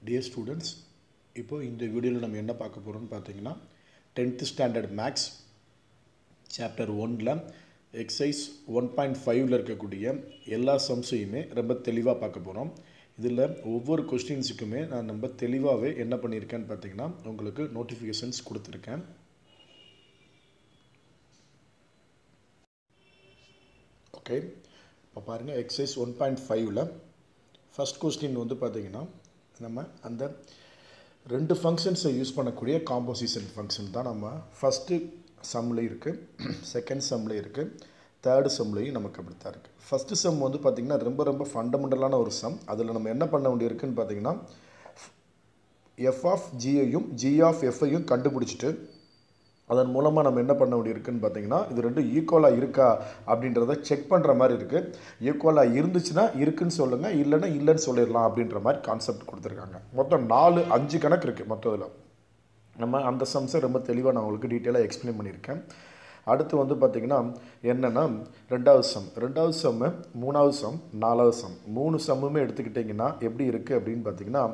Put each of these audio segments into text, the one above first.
Dear students இப்போ இந்த வீடியோவில் நம்ம என்ன பார்க்க போகிறோம்னு பார்த்தீங்கன்னா டென்த்து ஸ்டாண்டர்ட் மேக்ஸ் சாப்டர் ஒனில் எக்ஸைஸ் ஒன் பாயிண்ட் ஃபைவ்ல இருக்கக்கூடிய எல்லா சம்ஸையுமே ரொம்ப தெளிவாக பார்க்க போகிறோம் இதில் ஒவ்வொரு கொஸ்டின்ஸுக்குமே நான் ரொம்ப தெளிவாகவே என்ன பண்ணியிருக்கேன்னு பார்த்தீங்கன்னா உங்களுக்கு நோட்டிஃபிகேஷன்ஸ் கொடுத்துருக்கேன் ஓகே இப்போ பாருங்கள் எக்ஸைஸ் ஒன் பாயிண்ட் ஃபைவ்ல ஃபஸ்ட் கொஸ்டின் வந்து பார்த்தீங்கன்னா நம்ம அந்த ரெண்டு ஃபங்க்ஷன்ஸை யூஸ் பண்ணக்கூடிய காம்போசிஷன் ஃபங்க்ஷன் தான் நம்ம ஃபஸ்ட்டு சம்மில் இருக்குது செகண்ட் சம்மில் இருக்குது தேர்டு சம்லேயும் நமக்கு அப்படி தான் இருக்குது ஃபஸ்ட்டு சம் வந்து பார்த்திங்கன்னா ரொம்ப ரொம்ப ஃபண்டமெண்டலான ஒரு சம் அதில் நம்ம என்ன பண்ண வேண்டியிருக்குன்னு பார்த்தீங்கன்னா எஃப் ஆஃப் ஜியையும் ஜி ஆஃப் எஃப்ஐயும் கண்டுபிடிச்சிட்டு அதன் மூலமாக நம்ம என்ன பண்ண வேண்டியிருக்குன்னு பார்த்தீங்கன்னா இது ரெண்டும் ஈக்குவலாக இருக்கா அப்படின்றத செக் பண்ணுற மாதிரி இருக்குது ஈக்குவலாக இருந்துச்சுன்னா இருக்குன்னு சொல்லுங்கள் இல்லைன்னா இல்லைன்னு சொல்லிடலாம் அப்படின்ற மாதிரி கான்செப்ட் கொடுத்துருக்காங்க மொத்தம் நாலு அஞ்சு கணக்கு இருக்குது மொத்தத்தில் நம்ம அந்த சம்ஸை ரொம்ப தெளிவாக நான் உங்களுக்கு டீட்டெயிலாக எக்ஸ்பிளைன் பண்ணியிருக்கேன் அடுத்து வந்து பார்த்திங்கன்னா என்னென்னா ரெண்டாவது சம் ரெண்டாவது சம்மு மூணாவது சம் நாலாவது சம் மூணு சம்முமே எடுத்துக்கிட்டிங்கன்னா எப்படி இருக்குது அப்படின்னு பார்த்தீங்கன்னா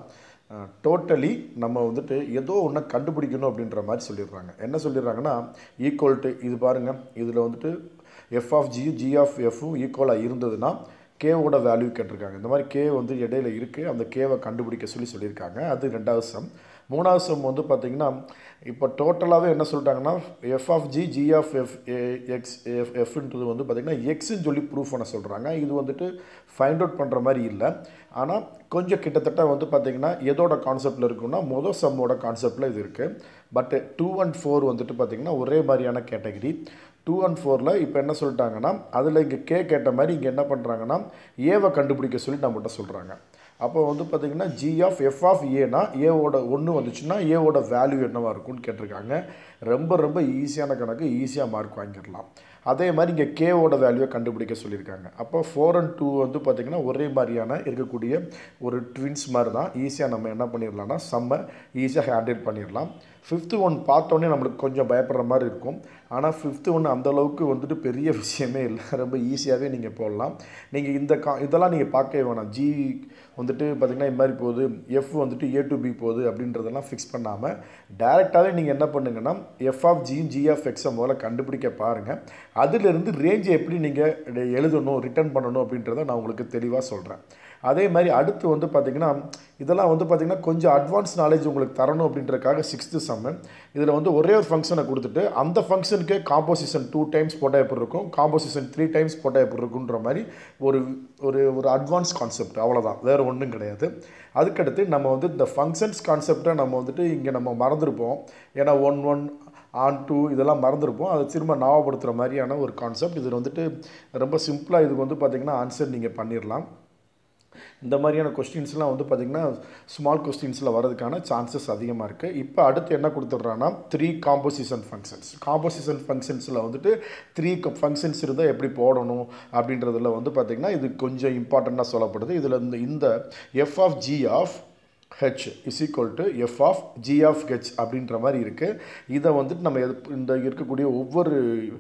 டோட்டலி நம்ம வந்துட்டு ஏதோ ஒன்று கண்டுபிடிக்கணும் அப்படின்ற மாதிரி சொல்லிடுறாங்க என்ன சொல்லிடுறாங்கன்னா ஈக்குவல் டு இது பாருங்கள் இதில் வந்துட்டு எஃப் ஆஃப் ஜியும் ஜி ஆஃப் எஃப்பும் ஈக்குவலாக இருந்ததுன்னா கேவோட வேல்யூ கேட்டிருக்காங்க இந்த மாதிரி கே வந்து இடையில இருக்குது அந்த கேவை கண்டுபிடிக்க சொல்லி சொல்லியிருக்காங்க அது ரெண்டாவது சம் மூணாவது சம் வந்து பார்த்திங்கன்னா இப்போ டோட்டலாகவே என்ன சொல்லிட்டாங்கன்னா F of G G of F X F எஃப்ன்றது வந்து பார்த்திங்கன்னா எக்ஸ்ன்னு சொல்லி ப்ரூஃப் பண்ண சொல்கிறாங்க இது வந்துட்டு ஃபைண்ட் அவுட் பண்ணுற மாதிரி இல்லை ஆனால் கொஞ்சம் கிட்டத்தட்ட வந்து பார்த்திங்கன்னா எதோட கான்செப்டில் இருக்குன்னா மொதல் சம்மோட கான்செப்டில் இது இருக்குது பட் டூ அண்ட் ஃபோர் வந்துட்டு பார்த்திங்கன்னா ஒரே மாதிரியான கேட்டகரி டூ அண்ட் ஃபோரில் இப்போ என்ன சொல்லிட்டாங்கன்னா அதில் இங்கே கே கேட்ட மாதிரி இங்கே என்ன பண்ணுறாங்கன்னா ஏவை கண்டுபிடிக்க சொல்லி நம்மகிட்ட சொல்கிறாங்க அப்போ வந்து பார்த்திங்கன்னா ஜி ஆஃப் எஃப் ஆஃப் ஏனா ஏவோட ஒன்று வந்துச்சுன்னா ஏவோட வேல்யூ என்னவாக இருக்கும்னு கேட்டிருக்காங்க ரொம்ப ரொம்ப ஈஸியான கணக்கு ஈஸியாக மார்க் வாங்கிடலாம் அதே மாதிரி இங்கே கேவோட வேல்யூவை கண்டுபிடிக்க சொல்லியிருக்காங்க அப்போ ஃபோர் அண்ட் டூ வந்து பார்த்திங்கன்னா ஒரே மாதிரியான இருக்கக்கூடிய ஒரு ட்வின்ஸ் மாதிரி தான் ஈஸியாக நம்ம என்ன பண்ணிடலாம்னா செம்ம ஈஸியாக ஹேண்டில் பண்ணிடலாம் ஃபிஃப்த்து ஒன் பார்த்தோன்னே நம்மளுக்கு கொஞ்சம் பயப்படுற மாதிரி இருக்கும் ஆனால் ஃபிஃப்த்து ஒன்று அந்தளவுக்கு வந்துட்டு பெரிய விஷயமே இல்லை ரொம்ப ஈஸியாகவே நீங்கள் போடலாம் நீங்கள் இந்த கா இதெல்லாம் நீங்கள் பார்க்கவே வேணாம் ஜி வந்துட்டு பார்த்திங்கன்னா இது மாதிரி போகுது எஃப் வந்துட்டு ஏ டு பி போகுது அப்படின்றதெல்லாம் ஃபிக்ஸ் பண்ணாமல் டேரெக்டாகவே நீங்கள் என்ன பண்ணுங்கன்னா எஃப் ஆஃப் ஜியும் ஜி ஆஃப் எக்ஸை முதல்ல கண்டுபிடிக்க பாருங்கள் அதிலிருந்து ரேஞ்சை எப்படி நீங்கள் எழுதணும் ரிட்டர்ன் பண்ணணும் அப்படின்றத நான் உங்களுக்கு தெளிவாக சொல்கிறேன் அதே மாதிரி அடுத்து வந்து பார்த்திங்கன்னா இதெல்லாம் வந்து பார்த்திங்கன்னா கொஞ்சம் அட்வான்ஸ் நாலேஜ் உங்களுக்கு தரணும் அப்படின்றக்காக சிக்ஸ்த்து சம்மு இதில் வந்து ஒரே ஒரு ஃபங்க்ஷனை கொடுத்துட்டு அந்த ஃபங்க்ஷனுக்கே காம்போசிஷன் டூ டைம்ஸ் போட்டால் எப்படி இருக்கும் காம்போசிஷன் த்ரீ டைம்ஸ் போட்டால் எப்படி இருக்குன்ற மாதிரி ஒரு ஒரு ஒரு அட்வான்ஸ் கான்செப்ட் அவ்வளோதான் வேறு ஒன்றும் கிடையாது அதுக்கடுத்து நம்ம வந்து இந்த ஃபங்க்ஷன்ஸ் கான்செப்டை நம்ம வந்துட்டு இங்கே நம்ம மறந்துருப்போம் ஏன்னா ஒன் ஒன் ஆன் டூ இதெல்லாம் மறந்துருப்போம் அதை திரும்ப ஞாபகப்படுத்துகிற மாதிரியான ஒரு கான்செப்ட் இதில் வந்துட்டு ரொம்ப சிம்பிளாக இதுக்கு வந்து பார்த்திங்கன்னா ஆன்சர் நீங்கள் பண்ணிடலாம் இந்த மாதிரியான கொஸ்டின்ஸ்லாம் வந்து பார்த்திங்கன்னா ஸ்மால் கொஸ்டின்ஸில் வரதுக்கான சான்சஸ் அதிகமாக இருக்குது இப்போ அடுத்து என்ன கொடுத்துட்றான்னா த்ரீ காம்போசிஷன் ஃபங்க்ஷன்ஸ் காம்போசிஷன் ஃபங்க்ஷன்ஸில் வந்துட்டு த்ரீ ஃபங்க்ஷன்ஸ் இருந்தால் எப்படி போடணும் அப்படின்றதுல வந்து பார்த்திங்கன்னா இது கொஞ்சம் இம்பார்ட்டண்ட்டாக சொல்லப்படுது இதில் இந்த இந்த F of G of H is equal to F of G of H அப்படின்ற மாதிரி இருக்குது இதை வந்துட்டு நம்ம இந்த இருக்கக்கூடிய ஒவ்வொரு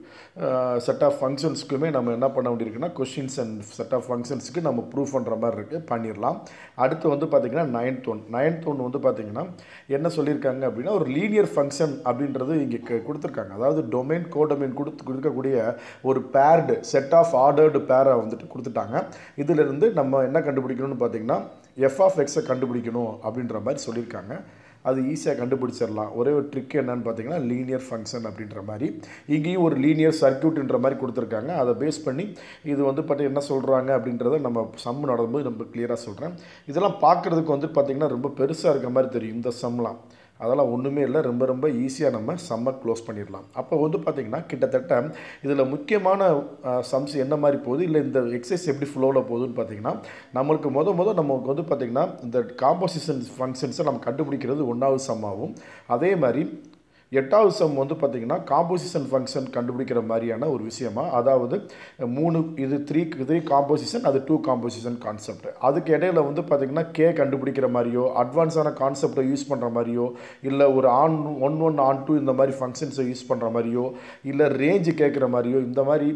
செட் ஆஃப் ஃபங்க்ஷன்ஸுக்குமே நம்ம என்ன பண்ண வேண்டியிருக்குன்னா கொஷின்ஸ் அண்ட் செட் ஆஃப் ஃபங்க்ஷன்ஸுக்கு நம்ம ப்ரூவ் பண்ணுற மாதிரி இருக்குது பண்ணிடலாம் அடுத்து வந்து பார்த்திங்கன்னா நைன்த் ஒன் நைன்த் ஒன் வந்து பார்த்திங்கன்னா என்ன சொல்லியிருக்காங்க அப்படின்னா ஒரு லீனியர் ஃபங்க்ஷன் அப்படின்றது இங்கே கொடுத்துருக்காங்க அதாவது டொமைன் கோடொமைன் கொடுத்து கொடுக்கக்கூடிய ஒரு பேர்டு செட் ஆஃப் ஆர்டர்டு பேரை வந்துட்டு கொடுத்துட்டாங்க இதிலிருந்து நம்ம என்ன கண்டுபிடிக்கணும்னு பார்த்திங்கன்னா எஃப் ஆஃப் எக்ஸை கண்டுபிடிக்கணும் அப்படின்ற மாதிரி சொல்லியிருக்காங்க அது ஈஸியாக கண்டுபிடிச்சிடலாம் ஒரே ஒரு ட்ரிக் என்னன்னு பார்த்தீங்கன்னா லீனியர் ஃபங்க்ஷன் அப்படின்ற மாதிரி இங்கேயும் ஒரு லீனியர் சர்க்கியூட்ன்ற மாதிரி கொடுத்துருக்காங்க அதை பேஸ் பண்ணி இது வந்து பார்த்து என்ன சொல்கிறாங்க அப்படின்றத நம்ம சம் நடக்கும்போது நம்ம கிளியராக சொல்கிறேன் இதெல்லாம் பார்க்குறதுக்கு வந்து பார்த்திங்கன்னா ரொம்ப பெருசாக இருக்க மாதிரி தெரியும் இந்த சம்லாம் அதெல்லாம் ஒன்றுமே இல்லை ரொம்ப ரொம்ப ஈஸியாக நம்ம சம்மை க்ளோஸ் பண்ணிடலாம் அப்போ வந்து பார்த்திங்கன்னா கிட்டத்தட்ட இதில் முக்கியமான சம்ஸ் என்ன மாதிரி போகுது இல்லை இந்த எக்ஸசைஸ் எப்படி ஃப்ளோவில் போகுதுன்னு பார்த்தீங்கன்னா நம்மளுக்கு முத முத நமக்கு வந்து பார்த்திங்கன்னா இந்த காம்போசிஷன் ஃபங்க்ஷன்ஸை நம்ம கண்டுபிடிக்கிறது ஒன்றாவது சம்மாகவும் அதே மாதிரி எட்டாவது சம் வந்து பார்த்திங்கன்னா காம்போசிஷன் ஃபங்க்ஷன் கண்டுபிடிக்கிற மாதிரியான ஒரு விஷயமா அதாவது மூணு இது த்ரீ த்ரீ காம்போசிஷன் அது டூ காம்போசிஷன் கான்செப்ட் அதுக்கு இடையில வந்து பார்த்திங்கன்னா கே கண்டுபிடிக்கிற மாதிரியோ அட்வான்ஸான கான்செப்டை யூஸ் பண்ணுற மாதிரியோ இல்லை ஒரு on one one onto இந்த மாதிரி ஃபங்க்ஷன்ஸை யூஸ் பண்ணுற மாதிரியோ இல்லை ரேஞ்சு கேட்குற மாதிரியோ இந்த மாதிரி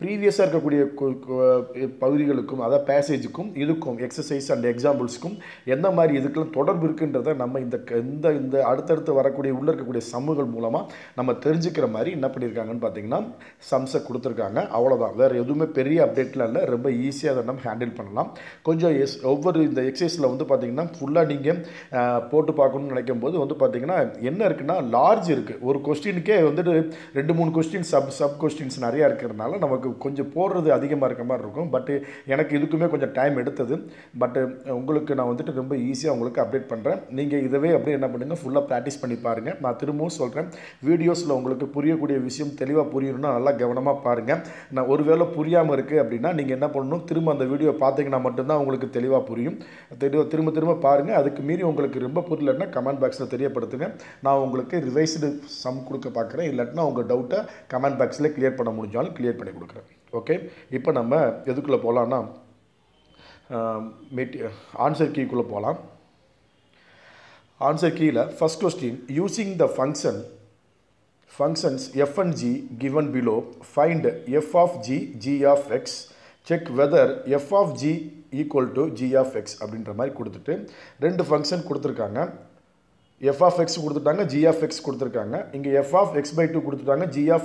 ப்ரீவியஸாக இருக்கக்கூடிய கு- கு- பகுதிகளுக்கும் அதாவது பேசேஜுக்கும் இதுக்கும் எக்ஸசைஸ் அண்ட் எக்ஸாம்பிள்ஸ்க்கும் எந்த மாதிரி இதுக்கெல்லாம் தொடர்பு இருக்குன்றதை நம்ம இந்த க- இந்த இந்த அடுத்தடுத்து வரக்கூடிய உள்ள இருக்கக்கூடிய சம்முகள் மூலமாக நம்ம தெரிஞ்சுக்கிற மாதிரி என்ன பண்ணியிருக்காங்கன்னு பார்த்தீங்கன்னா சம்ஸை கொடுத்துருக்காங்க அவ்வளோதான் வேறு எதுவுமே பெரிய அப்டேட்லாம் இல்லை ரொம்ப ஈஸியாக அதை நம்ம ஹேண்டில் பண்ணலாம் கொஞ்சம் எஸ் ஒவ்வொரு இந்த எக்ஸசைஸில் வந்து பார்த்தீங்கன்னா ஃபுல்லாக நீங்கள் போட்டு பார்க்கணும்னு நினைக்கும் போது வந்து பார்த்தீங்கன்னா என்ன இருக்குன்னா லார்ஜ் இருக்குது ஒரு கொஸ்டினுக்கே வந்துட்டு ரெண்டு மூணு கொஸ்டின் சப் சப் கொஸ்டின்ஸ் நிறையா இருக்கிறதுனால நமக்கு கொஞ்சம் போடுறது அதிகமாக இருக்க மாதிரி இருக்கும் பட்டு எனக்கு இதுக்குமே கொஞ்சம் டைம் எடுத்தது பட்டு உங்களுக்கு நான் வந்துட்டு ரொம்ப ஈஸியாக உங்களுக்கு அப்டேட் பண்ணுறேன் நீங்கள் இதவே அப்படியே என்ன பண்ணுங்கள் ஃபுல்லாக ப்ராக்டிஸ் பண்ணி பாருங்கள் நான் திரும்பவும் சொல்கிறேன் வீடியோஸில் உங்களுக்கு புரியக்கூடிய விஷயம் தெளிவாக புரியணும்னா நல்லா கவனமாக பாருங்கள் நான் ஒருவேளை புரியாமல் இருக்குது அப்படின்னா நீங்கள் என்ன பண்ணணும் திரும்ப அந்த வீடியோ பார்த்தீங்கன்னா மட்டும்தான் உங்களுக்கு தெளிவாக புரியும் தெளிவாக திரும்ப திரும்ப பாருங்கள் அதுக்கு மீறி உங்களுக்கு ரொம்ப புரியலன்னா கமெண்ட் பாக்ஸில் தெரியப்படுத்துங்க நான் உங்களுக்கு ரிவைஸ்டு சம் கொடுக்க பார்க்குறேன் இல்லாட்டினா உங்கள் டவுட்டை கமெண்ட் பாக்ஸில் கிளியர் பண்ண முடிஞ்சாலும் கிளியர் பண்ணி கொடுக்குறேன் ஓகே இப்போ நம்ம எதுக்குள்ளே போகலான்னா மெட்டி ஆன்சர் கீக்குள்ளே போகலாம் ஆன்சர் கீழே first question using the function functions f and g given below find f of g g of x check whether f of g equal to g of x அப்படின்ற மாதிரி கொடுத்துட்டு ரெண்டு function கொடுத்துருக்காங்க F of X கொடுத்துட்டாங்க G of X கொடுத்துருக்காங்க இங்கே F of X by two கொடுத்துட்டாங்க G of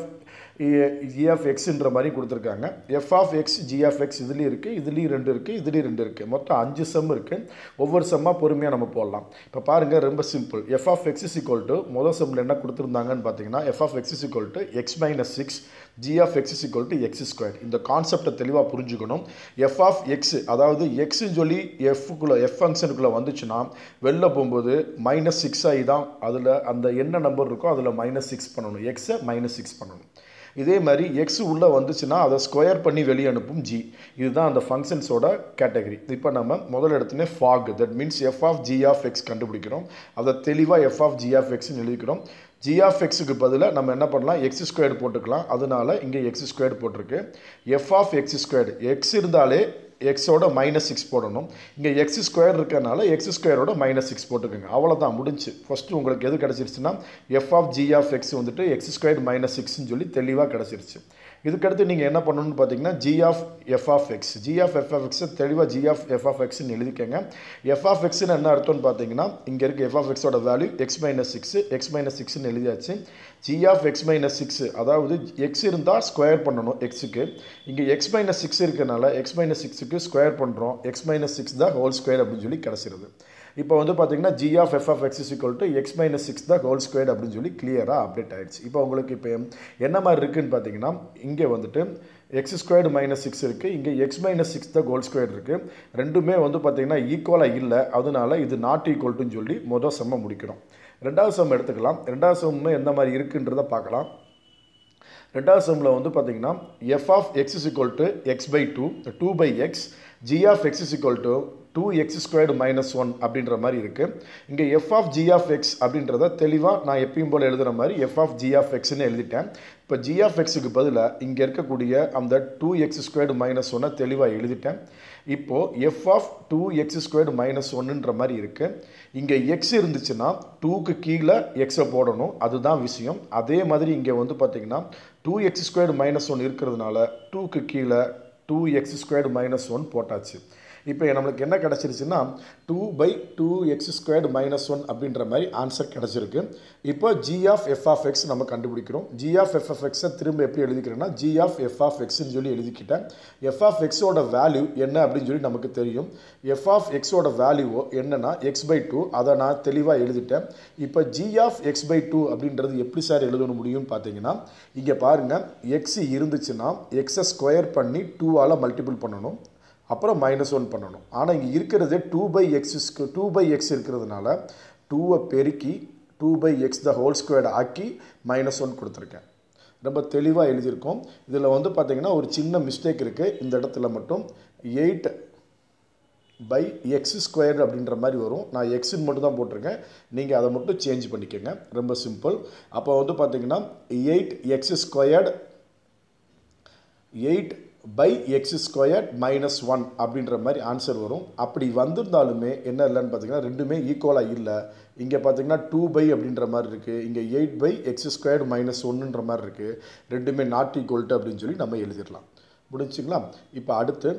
G of எக்ஸ்ன்ற மாதிரி கொடுத்துருக்காங்க F of X G of X இதுலேயும் இருக்குது இதுலேயும் ரெண்டு இருக்குது இதுலேயும் ரெண்டு இருக்குது மொத்தம் அஞ்சு சம் இருக்குது ஒவ்வொரு சம்மாக பொறுமையாக நம்ம போடலாம் இப்போ பாருங்கள் ரொம்ப simple F of X is equal to முதல் சம்மில் என்ன கொடுத்துருந்தாங்கன்னு பார்த்தீங்கன்னா F of X is equal to X minus six G of X is equal to X square இந்த கான்செப்டை தெளிவாக புரிஞ்சுக்கணும் எஃப் ஆஃப் எக்ஸ் அதாவது எக்ஸ்ன்னு சொல்லி எஃப்குள்ளே எஃப் ஃபங்க்ஷனுக்குள்ளே வந்துச்சுன்னா வெளில போகும்போது மைனஸ் சிக்ஸ் ஆகி தான் அதில் அந்த என்ன நம்பர் இருக்கோ அதில் மைனஸ் சிக்ஸ் பண்ணணும் எக்ஸை மைனஸ் சிக்ஸ் பண்ணணும் இதே மாதிரி எக்ஸ் உள்ளே வந்துச்சுன்னா அதை ஸ்கொயர் பண்ணி வெளியே அனுப்பும் ஜி இதுதான் அந்த ஃபங்க்ஷன்ஸோட கேட்டகரி இப்போ நம்ம முதல் இடத்துனே fog that means F of G of X கண்டுபிடிக்கிறோம் அதை தெளிவாக எஃப் ஆஃப் ஜி ஆஃப் எக்ஸ்னு எழுதிக்கிறோம் ஜி ஆஃப் எக்ஸுக்கு பதிலாக நம்ம என்ன பண்ணலாம் எக்ஸ் ஸ்கொயர்டு போட்டுக்கலாம் அதனால இங்கே எக்ஸ் ஸ்கொயர்டு போட்டிருக்கு F of X squared X இருந்தாலே எக்ஸோட மைனஸ் சிக்ஸ் போடணும் இங்கே எக்ஸ் ஸ்கொயர் இருக்கறனால எக்ஸ் ஸ்கொயரோட மைனஸ் சிக்ஸ் போட்டுக்கோங்க அவ்வளோதான் முடிஞ்சு ஃபஸ்ட்டு உங்களுக்கு எது கிடச்சிருச்சுன்னா F of G of X வந்துட்டு எக்ஸ் ஸ்கொயர் மைனஸ் சிக்ஸ்னு சொல்லி தெளிவாக கிடச்சிருச்சு இதுக்கடுத்து நீங்கள் என்ன பண்ணணும்னு பார்த்தீங்கன்னா G of F of X G of F of எக்ஸை தெளிவாக ஜி ஆஃப் எஃப் ஆஃப் எக்ஸ்னு எழுதிக்கங்க எஃப் ஆஃப் எக்ஸ்னு என்ன அர்த்தம்னு பார்த்தீங்கன்னா இங்கே இருக்க எஃப் ஆஃப் எக்ஸோட value X minus six X minus சிக்ஸ்னு எழுதியாச்சு G of X minus six அதாவது எக்ஸ் இருந்தால் ஸ்கொயர் பண்ணணும் எக்ஸுக்கு இங்கே எக்ஸ் மைனஸ் சிக்ஸ் இருக்கனால எக்ஸ் மைனஸ் சிக்ஸுக்கு ஸ்கொயர் பண்ணுறோம் எக்ஸ் மைனஸ் சிக்ஸ் தான் ஹோல் ஸ்கொயர் அப்படின்னு சொல்லி கிடச்சிருது இப்போ வந்து பார்த்தீங்கன்னா G of F of X equal to X minus six தான் ஹோல் ஸ்கொயர் அப்படின்னு சொல்லி கிளியராக அப்டேட் ஆயிடுச்சு இப்போ உங்களுக்கு இப்போ என்ன மாதிரி இருக்குன்னு பார்த்தீங்கன்னா இங்கே வந்துட்டு எக்ஸ் ஸ்கொயர்டு மைனஸ் சிக்ஸ் இருக்குது இங்கே எக்ஸ் மைனஸ் சிக்ஸ் தான் கோல் ஸ்கொயர் இருக்குது ரெண்டுமே வந்து பார்த்தீங்கன்னா ஈக்குவலாக இல்லை அதனால இது நாட் ஈக்குவல்ட்டுன்னு சொல்லி மொதல் செம்ம முடிக்கிறோம் ரெண்டாவது செம் எடுத்துக்கலாம் ரெண்டாவது செம்மு எந்த மாதிரி இருக்குன்றதை பார்க்கலாம் ரெண்டாவது செம்மில் வந்து பார்த்தீங்கன்னா F of X is equal to X by two two by X G of X is equal to two X squared minus one அப்படின்ற மாதிரி இருக்குது இங்கே F of G of X அப்படின்றத தெளிவாக நான் எப்பயும் போல் எழுதுகிற மாதிரி எஃப் ஆஃப் ஜி ஆஃப் எக்ஸ்னு எழுதிட்டேன் இப்போ ஜி ஆஃப் எக்ஸுக்கு பதிலாக இங்கே இருக்கக்கூடிய அந்த டூ எக்ஸ் ஸ்கொயர்டு மைனஸ் ஒன்னை தெளிவாக எழுதிட்டேன் இப்போது F of two X squared minus ஒன்றுன்ற மாதிரி இருக்குது இங்கே எக்ஸ் இருந்துச்சுன்னா டூக்கு கீழே எக்ஸை போடணும் அதுதான் விஷயம் அதே மாதிரி இங்கே வந்து பார்த்திங்கன்னா two X squared minus one இருக்கிறதுனால டூக்கு கீழே two X squared minus one போட்டாச்சு இப்போ நம்மளுக்கு என்ன கிடச்சிருச்சுன்னா two by two X squared minus one அப்படின்ற மாதிரி ஆன்சர் கிடச்சிருக்கு இப்போ G of F of X நம்ம கண்டுபிடிக்கிறோம் ஜி ஆஃப் எஃப் ஆஃப் எக்ஸை திரும்ப எப்படி எழுதிக்கிறேன்னா ஜி ஆஃப் எஃப் ஆஃப் எக்ஸ்ன்னு சொல்லி எழுதிக்கிட்டேன் எஃப் ஆஃப் எக்ஸோட வேல்யூ என்ன அப்படின்னு சொல்லி நமக்கு தெரியும் எஃப் ஆஃப் எக்ஸோட வேல்யூவோ என்னன்னா எக்ஸ் பை டூ அதை நான் தெளிவாக எழுதிட்டேன் இப்போ G of X by two அப்படின்றது எப்படி சார் எழுத முடியும்னு பார்த்தீங்கன்னா இங்கே பாருங்கள் எக்ஸ் இருந்துச்சுன்னா எக்ஸை ஸ்கொயர் பண்ணி டூவால் மல்டிபிள் பண்ணணும் அப்புறம் மைனஸ் ஒன் பண்ணணும் ஆனால் இங்கே இருக்கிறது டூ பை எக்ஸஸ்க்கு டூ பை எக்ஸ் இருக்கிறதுனால டூவை பெருக்கி two by X the whole squared ஆக்கி மைனஸ் ஒன் கொடுத்துருக்கேன் ரொம்ப தெளிவாக எழுதியிருக்கோம் இதில் வந்து பார்த்திங்கன்னா ஒரு சின்ன மிஸ்டேக் இருக்குது இந்த இடத்துல மட்டும் எயிட் பை எக்ஸ் ஸ்கொயர் அப்படின்ற மாதிரி வரும் நான் எக்ஸுன்னு மட்டும் தான் போட்டிருக்கேன் நீங்கள் அதை மட்டும் சேஞ்ச் பண்ணிக்கோங்க ரொம்ப சிம்பிள் அப்போ வந்து பார்த்திங்கன்னா eight X squared eight by X square minus one அப்படின்ற மாதிரி ஆன்சர் வரும் அப்படி வந்திருந்தாலுமே என்ன இல்லைன்னு பார்த்தீங்கன்னா ரெண்டுமே ஈக்குவலாக இல்லை இங்கே பார்த்தீங்கன்னா டூ பை அப்படின்ற மாதிரி இருக்குது இங்கே eight by X square minus ஒன்றுன்ற மாதிரி இருக்குது ரெண்டுமே நாட் ஈக்குவல்ட்டு அப்படின்னு சொல்லி நம்ம எழுதிடலாம் முடிச்சுங்களா இப்போ அடுத்து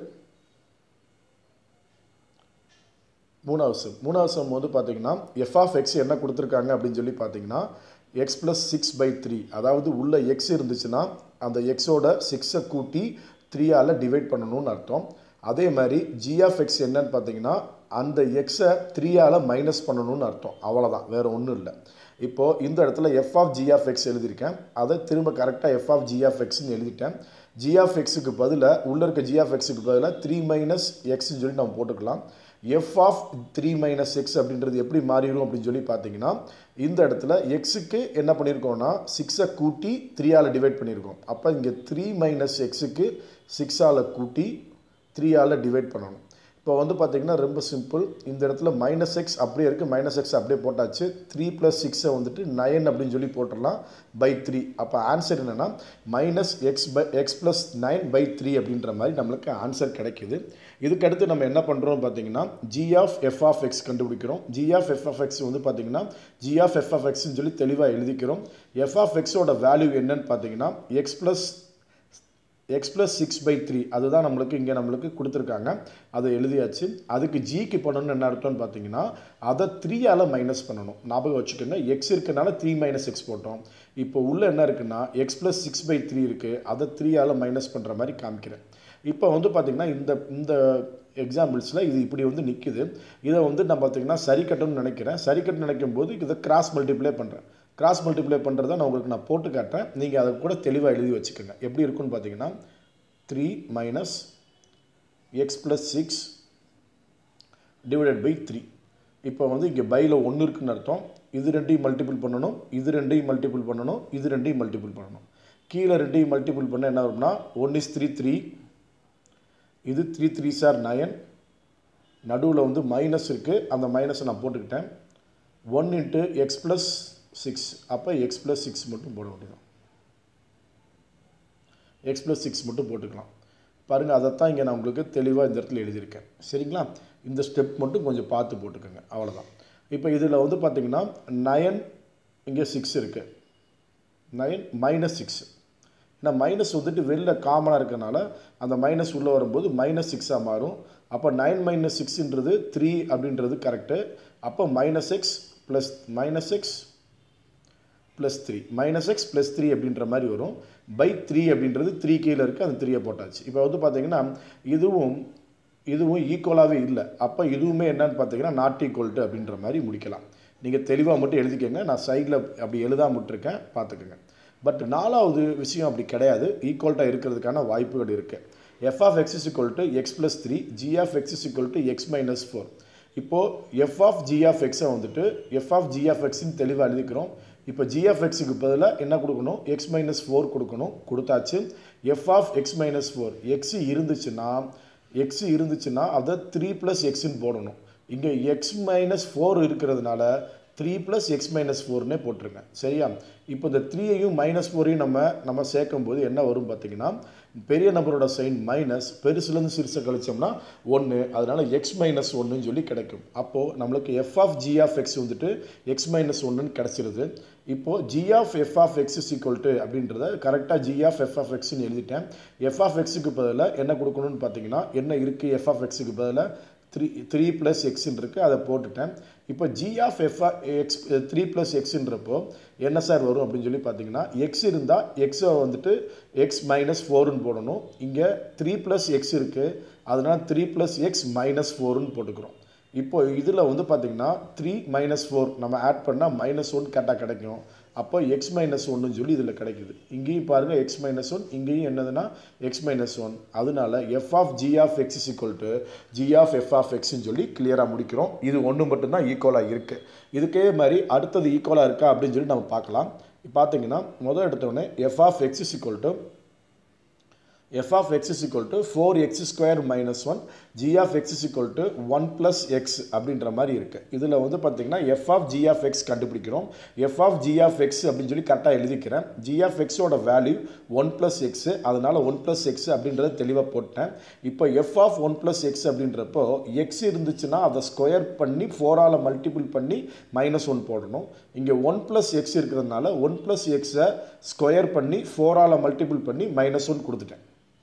மூணாவது சம் மூணாவது சம் வந்து பார்த்தீங்கன்னா எஃப் ஆஃப் எக்ஸ் என்ன கொடுத்துருக்காங்க அப்படின்னு சொல்லி பார்த்தீங்கன்னா X plus six by three அதாவது உள்ள எக்ஸ் இருந்துச்சுன்னா அந்த எக்ஸோட சிக்ஸை கூட்டி த்ரீயால் டிவைட் பண்ணணும்னு அர்த்தம் அதே மாதிரி ஜி ஆஃப் எக்ஸ் என்னன்னு பார்த்தீங்கன்னா அந்த எக்ஸை த்ரீயால் மைனஸ் பண்ணணும்னு அர்த்தம் அவ்வளோதான் வேறு ஒன்றும் இல்லை இப்போது இந்த இடத்துல F of G of X எழுதியிருக்கேன் அதை திரும்ப கரெக்டாக எஃப் ஆஃப் ஜி ஆஃப் எக்ஸ்னு எழுதிட்டேன் ஜி ஆஃப் எக்ஸுக்கு பதிலாக உள்ளே இருக்க ஜி ஆஃப் எக்ஸுக்கு பதிலாக த்ரீ மைனஸ் எக்ஸ்ன்னு சொல்லி நம்ம போட்டுக்கலாம் F of three minus X அப்படின்றது எப்படி மாறிடும் அப்படின்னு சொல்லி பார்த்தீங்கன்னா இந்த இடத்துல எக்ஸுக்கு என்ன பண்ணியிருக்கோம்னா சிக்ஸை கூட்டி த்ரீயால் டிவைட் பண்ணியிருக்கோம் அப்போ இங்கே த்ரீ மைனஸ் எக்ஸுக்கு சிக்ஸால் கூட்டி த்ரீயால் டிவைட் பண்ணணும் இப்போ வந்து பார்த்தீங்கன்னா ரொம்ப சிம்பிள் இந்த இடத்துல மைனஸ் எக்ஸ் அப்படியே இருக்குது மைனஸ் எக்ஸ் அப்படியே போட்டாச்சு த்ரீ ப்ளஸ் சிக்ஸை வந்துட்டு நைன் அப்படின்னு சொல்லி போட்டுடலாம் பை த்ரீ அப்போ ஆன்சர் என்னென்னா minus X by X plus nine by three அப்படின்ற மாதிரி நம்மளுக்கு ஆன்சர் கிடைக்குது இதுக்கடுத்து நம்ம என்ன பண்ணுறோம் பார்த்தீங்கன்னா G of F of X கண்டுபிடிக்கிறோம் G of F of X வந்து பார்த்தீங்கன்னா ஜி ஆஃப் எஃப் ஆஃப் எக்ஸ்ன்னு சொல்லி தெளிவாக எழுதிக்கிறோம் எஃப் ஆஃப் எக்ஸோட வேல்யூ என்னன்னு பார்த்தீங்கன்னா X plus X plus six by three அதுதான் நம்மளுக்கு இங்கே நம்மளுக்கு கொடுத்துருக்காங்க அதை எழுதியாச்சு அதுக்கு ஜிக்கு பண்ணணும்னு என்ன அர்த்தம்னு பார்த்தீங்கன்னா அதை த்ரீயால் மைனஸ் பண்ணணும் ஞாபகம் வச்சுக்கோங்க எக்ஸ் இருக்கனால த்ரீ மைனஸ் எக்ஸ் போட்டோம் இப்போ உள்ளே என்ன இருக்குன்னா X plus six by three இருக்குது அதை த்ரீயால் மைனஸ் பண்ணுற மாதிரி காமிக்கிறேன் இப்போ வந்து பார்த்திங்கன்னா இந்த இந்த எக்ஸாம்பிள்ஸில் இது இப்படி வந்து நிற்குது இதை வந்து நான் பார்த்திங்கன்னா சரி கட்டணும்னு நினைக்கிறேன் சரி கட்டு நினைக்கும் போது இதை கிராஸ் மல்டிப்ளை பண்ணுறேன் கிராஸ் மல்டிப்ளை பண்ணுறத நான் உங்களுக்கு நான் போட்டு காட்டுறேன் நீங்கள் அதை கூட தெளிவாக எழுதி வச்சுக்கோங்க எப்படி இருக்குன்னு பார்த்தீங்கன்னா three minus X plus six divided by three இப்போ வந்து இங்கே பையில் ஒன்று இருக்குன்னு அர்த்தம் இது ரெண்டையும் மல்டிபிள் பண்ணணும் இது ரெண்டையும் மல்டிபிள் பண்ணணும் இது ரெண்டையும் மல்டிபிள் பண்ணணும் கீழே ரெண்டையும் மல்டிபிள் பண்ண என்ன வரும்னா ஒன் இஸ் த்ரீ த்ரீ இது த்ரீ த்ரீ சார் நயன் நடுவில் வந்து மைனஸ் இருக்குது அந்த மைனஸை நான் போட்டுக்கிட்டேன் one into X plus six அப்போ எக்ஸ் ப்ளஸ் சிக்ஸ் மட்டும் போட வேண்டியதான் எக்ஸ் ப்ளஸ் சிக்ஸ் மட்டும் போட்டுக்கலாம் பாருங்கள் அதைத்தான் இங்கே நான் உங்களுக்கு தெளிவாக இந்த இடத்துல எழுதியிருக்கேன் சரிங்களா இந்த ஸ்டெப் மட்டும் கொஞ்சம் பார்த்து போட்டுக்கோங்க அவ்வளோதான் இப்போ இதில் வந்து பார்த்திங்கன்னா நயன் இங்கே சிக்ஸ் இருக்குது நயன் மைனஸ் சிக்ஸ் ஏன்னா மைனஸ் வந்துட்டு வெளில காமனாக இருக்கனால அந்த மைனஸ் உள்ளே வரும்போது மைனஸ் சிக்ஸாக மாறும் அப்போ நைன் மைனஸ் சிக்ஸுன்றது த்ரீ அப்படின்றது கரெக்டு அப்போ minus X plus minus X plus three minus X plus three அப்படின்ற மாதிரி வரும் பை த்ரீ அப்படின்றது த்ரீ கீழே இருக்குது அந்த த்ரீயை போட்டாச்சு இப்போ வந்து பார்த்தீங்கன்னா இதுவும் இதுவும் ஈக்குவலாகவே இல்லை அப்போ இதுவுமே என்னன்னு பார்த்தீங்கன்னா நாட் ஈக்குவல் டு அப்படின்ற மாதிரி முடிக்கலாம் நீங்கள் தெளிவாக மட்டும் எழுதிக்கோங்க நான் சைடில் அப்படி எழுதாம விட்டுருக்கேன் பார்த்துக்கோங்க பட் நாலாவது விஷயம் அப்படி கிடையாது ஈக்குவல்ட்டாக இருக்கிறதுக்கான வாய்ப்புகள் இருக்குது F of X is equal to X plus three G of X is equal to X minus four இப்போது எஃப் ஆஃப் ஜி ஆஃப் எக்ஸை வந்துட்டு எஃப் ஆஃப் ஜி ஆஃப் எக்ஸ்ன்னு தெளிவாக எழுதிக்கிறோம் இப்போ ஜி ஆஃப் எக்ஸுக்கு பதிலாக என்ன கொடுக்கணும் எக்ஸ் மைனஸ் ஃபோர் கொடுக்கணும் கொடுத்தாச்சு F of X minus four X இருந்துச்சுன்னா எக்ஸ் இருந்துச்சுன்னா அதை த்ரீ ப்ளஸ் எக்ஸ்ன்னு போடணும் இங்கே எக்ஸ் மைனஸ் ஃபோர் இருக்கிறதுனால த்ரீ ப்ளஸ் எக்ஸ் மைனஸ் ஃபோர்னே போட்டிருங்க சரியா இப்போ இந்த த்ரீயையும் மைனஸ் ஃபோரையும் நம்ம நம்ம சேர்க்கும் போது என்ன வரும் பார்த்தீங்கன்னா பெரிய நம்பரோட சைன் மைனஸ் பெருசுலேருந்து சிறுசை கழிச்சோம்னா ஒன்று அதனால் எக்ஸ் மைனஸ் ஒன்றுன்னு சொல்லி கிடைக்கும் அப்போது நம்மளுக்கு f of G of X வந்துட்டு எக்ஸ் மைனஸ் ஒன்றுன்னு கிடச்சிருது இப்போது g of F of X is equal to அப்படின்றத கரெக்டாக ஜி ஆஃப் எஃப் ஆஃப் எக்ஸ்னு எழுதிட்டேன் எஃப் ஆஃப் எக்ஸுக்கு பதிலாக என்ன கொடுக்கணும்னு பார்த்தீங்கன்னா என்ன இருக்குது எஃப் ஆஃப் எக்ஸுக்கு பதிலாக த்ரீ த்ரீ ப்ளஸ் எக்ஸ்ன்னு இருக்குது அதை போட்டுட்டேன் இப்போ G of F x three plus எக்ஸுன்றப்போ என்ன சார் வரும் அப்படின்னு சொல்லி பார்த்தீங்கன்னா எக்ஸ் இருந்தால் எக்ஸை வந்துட்டு எக்ஸ் மைனஸ் ஃபோர்னு போடணும் இங்கே த்ரீ ப்ளஸ் எக்ஸ் இருக்குது அதனால் த்ரீ ப்ளஸ் எக்ஸ் மைனஸ் ஃபோர்னு போட்டுக்கிறோம் இப்போ இதில் வந்து பார்த்திங்கன்னா த்ரீ மைனஸ் ஃபோர் நம்ம ஆட் பண்ணால் மைனஸ் ஒன் கரெக்டாக கிடைக்கும் அப்போ எக்ஸ் மைனஸ் ஒன்னு சொல்லி இதில் கிடைக்குது இங்கேயும் பாருங்கள் எக்ஸ் மைனஸ் ஒன் இங்கேயும் என்னதுன்னா எக்ஸ் மைனஸ் ஒன் அதனால f of G of X is equal to g of F of எக்ஸ்ன்னு சொல்லி கிளியராக முடிக்கிறோம் இது ஒன்று மட்டும்தான் ஈக்குவலாக இருக்குது இதுக்கே மாதிரி அடுத்தது ஈக்குவலாக இருக்கா அப்படின்னு சொல்லி நம்ம பார்க்கலாம் பார்த்தீங்கன்னா முதல் எடுத்தோடனே f of X is equal to f of x is equal to 4x square minus 1 g of x is equal to 1 plus x அப்படின்ற மாதிரி இருக்கு இதில் வந்து பார்த்தீங்கன்னா f of g of x கண்டுபிடிக்கிறோம் f of g of x அப்படின்னு சொல்லி கரெக்டாக எழுதிக்கிறேன் g of x ஓட வேல்யூ 1 plus x அதனால 1 plus x அப்படின்றத தெளிவாக போட்டேன் இப்போ f of 1 plus x அப்படின்றப்போ x இருந்துச்சுன்னா அதை ஸ்கொயர் பண்ணி ஃபோரால் மல்டிபிள் பண்ணி மைனஸ் ஒன் போடணும் இங்கே ஒன் ப்ளஸ் எக்ஸ் இருக்கிறதுனால ஒன் ப்ளஸ் எக்ஸை ஸ்கொயர் பண்ணி ஃபோரால் மல்டிபிள் பண்ணி மைனஸ் ஒன் கொடுத்துட்டேன்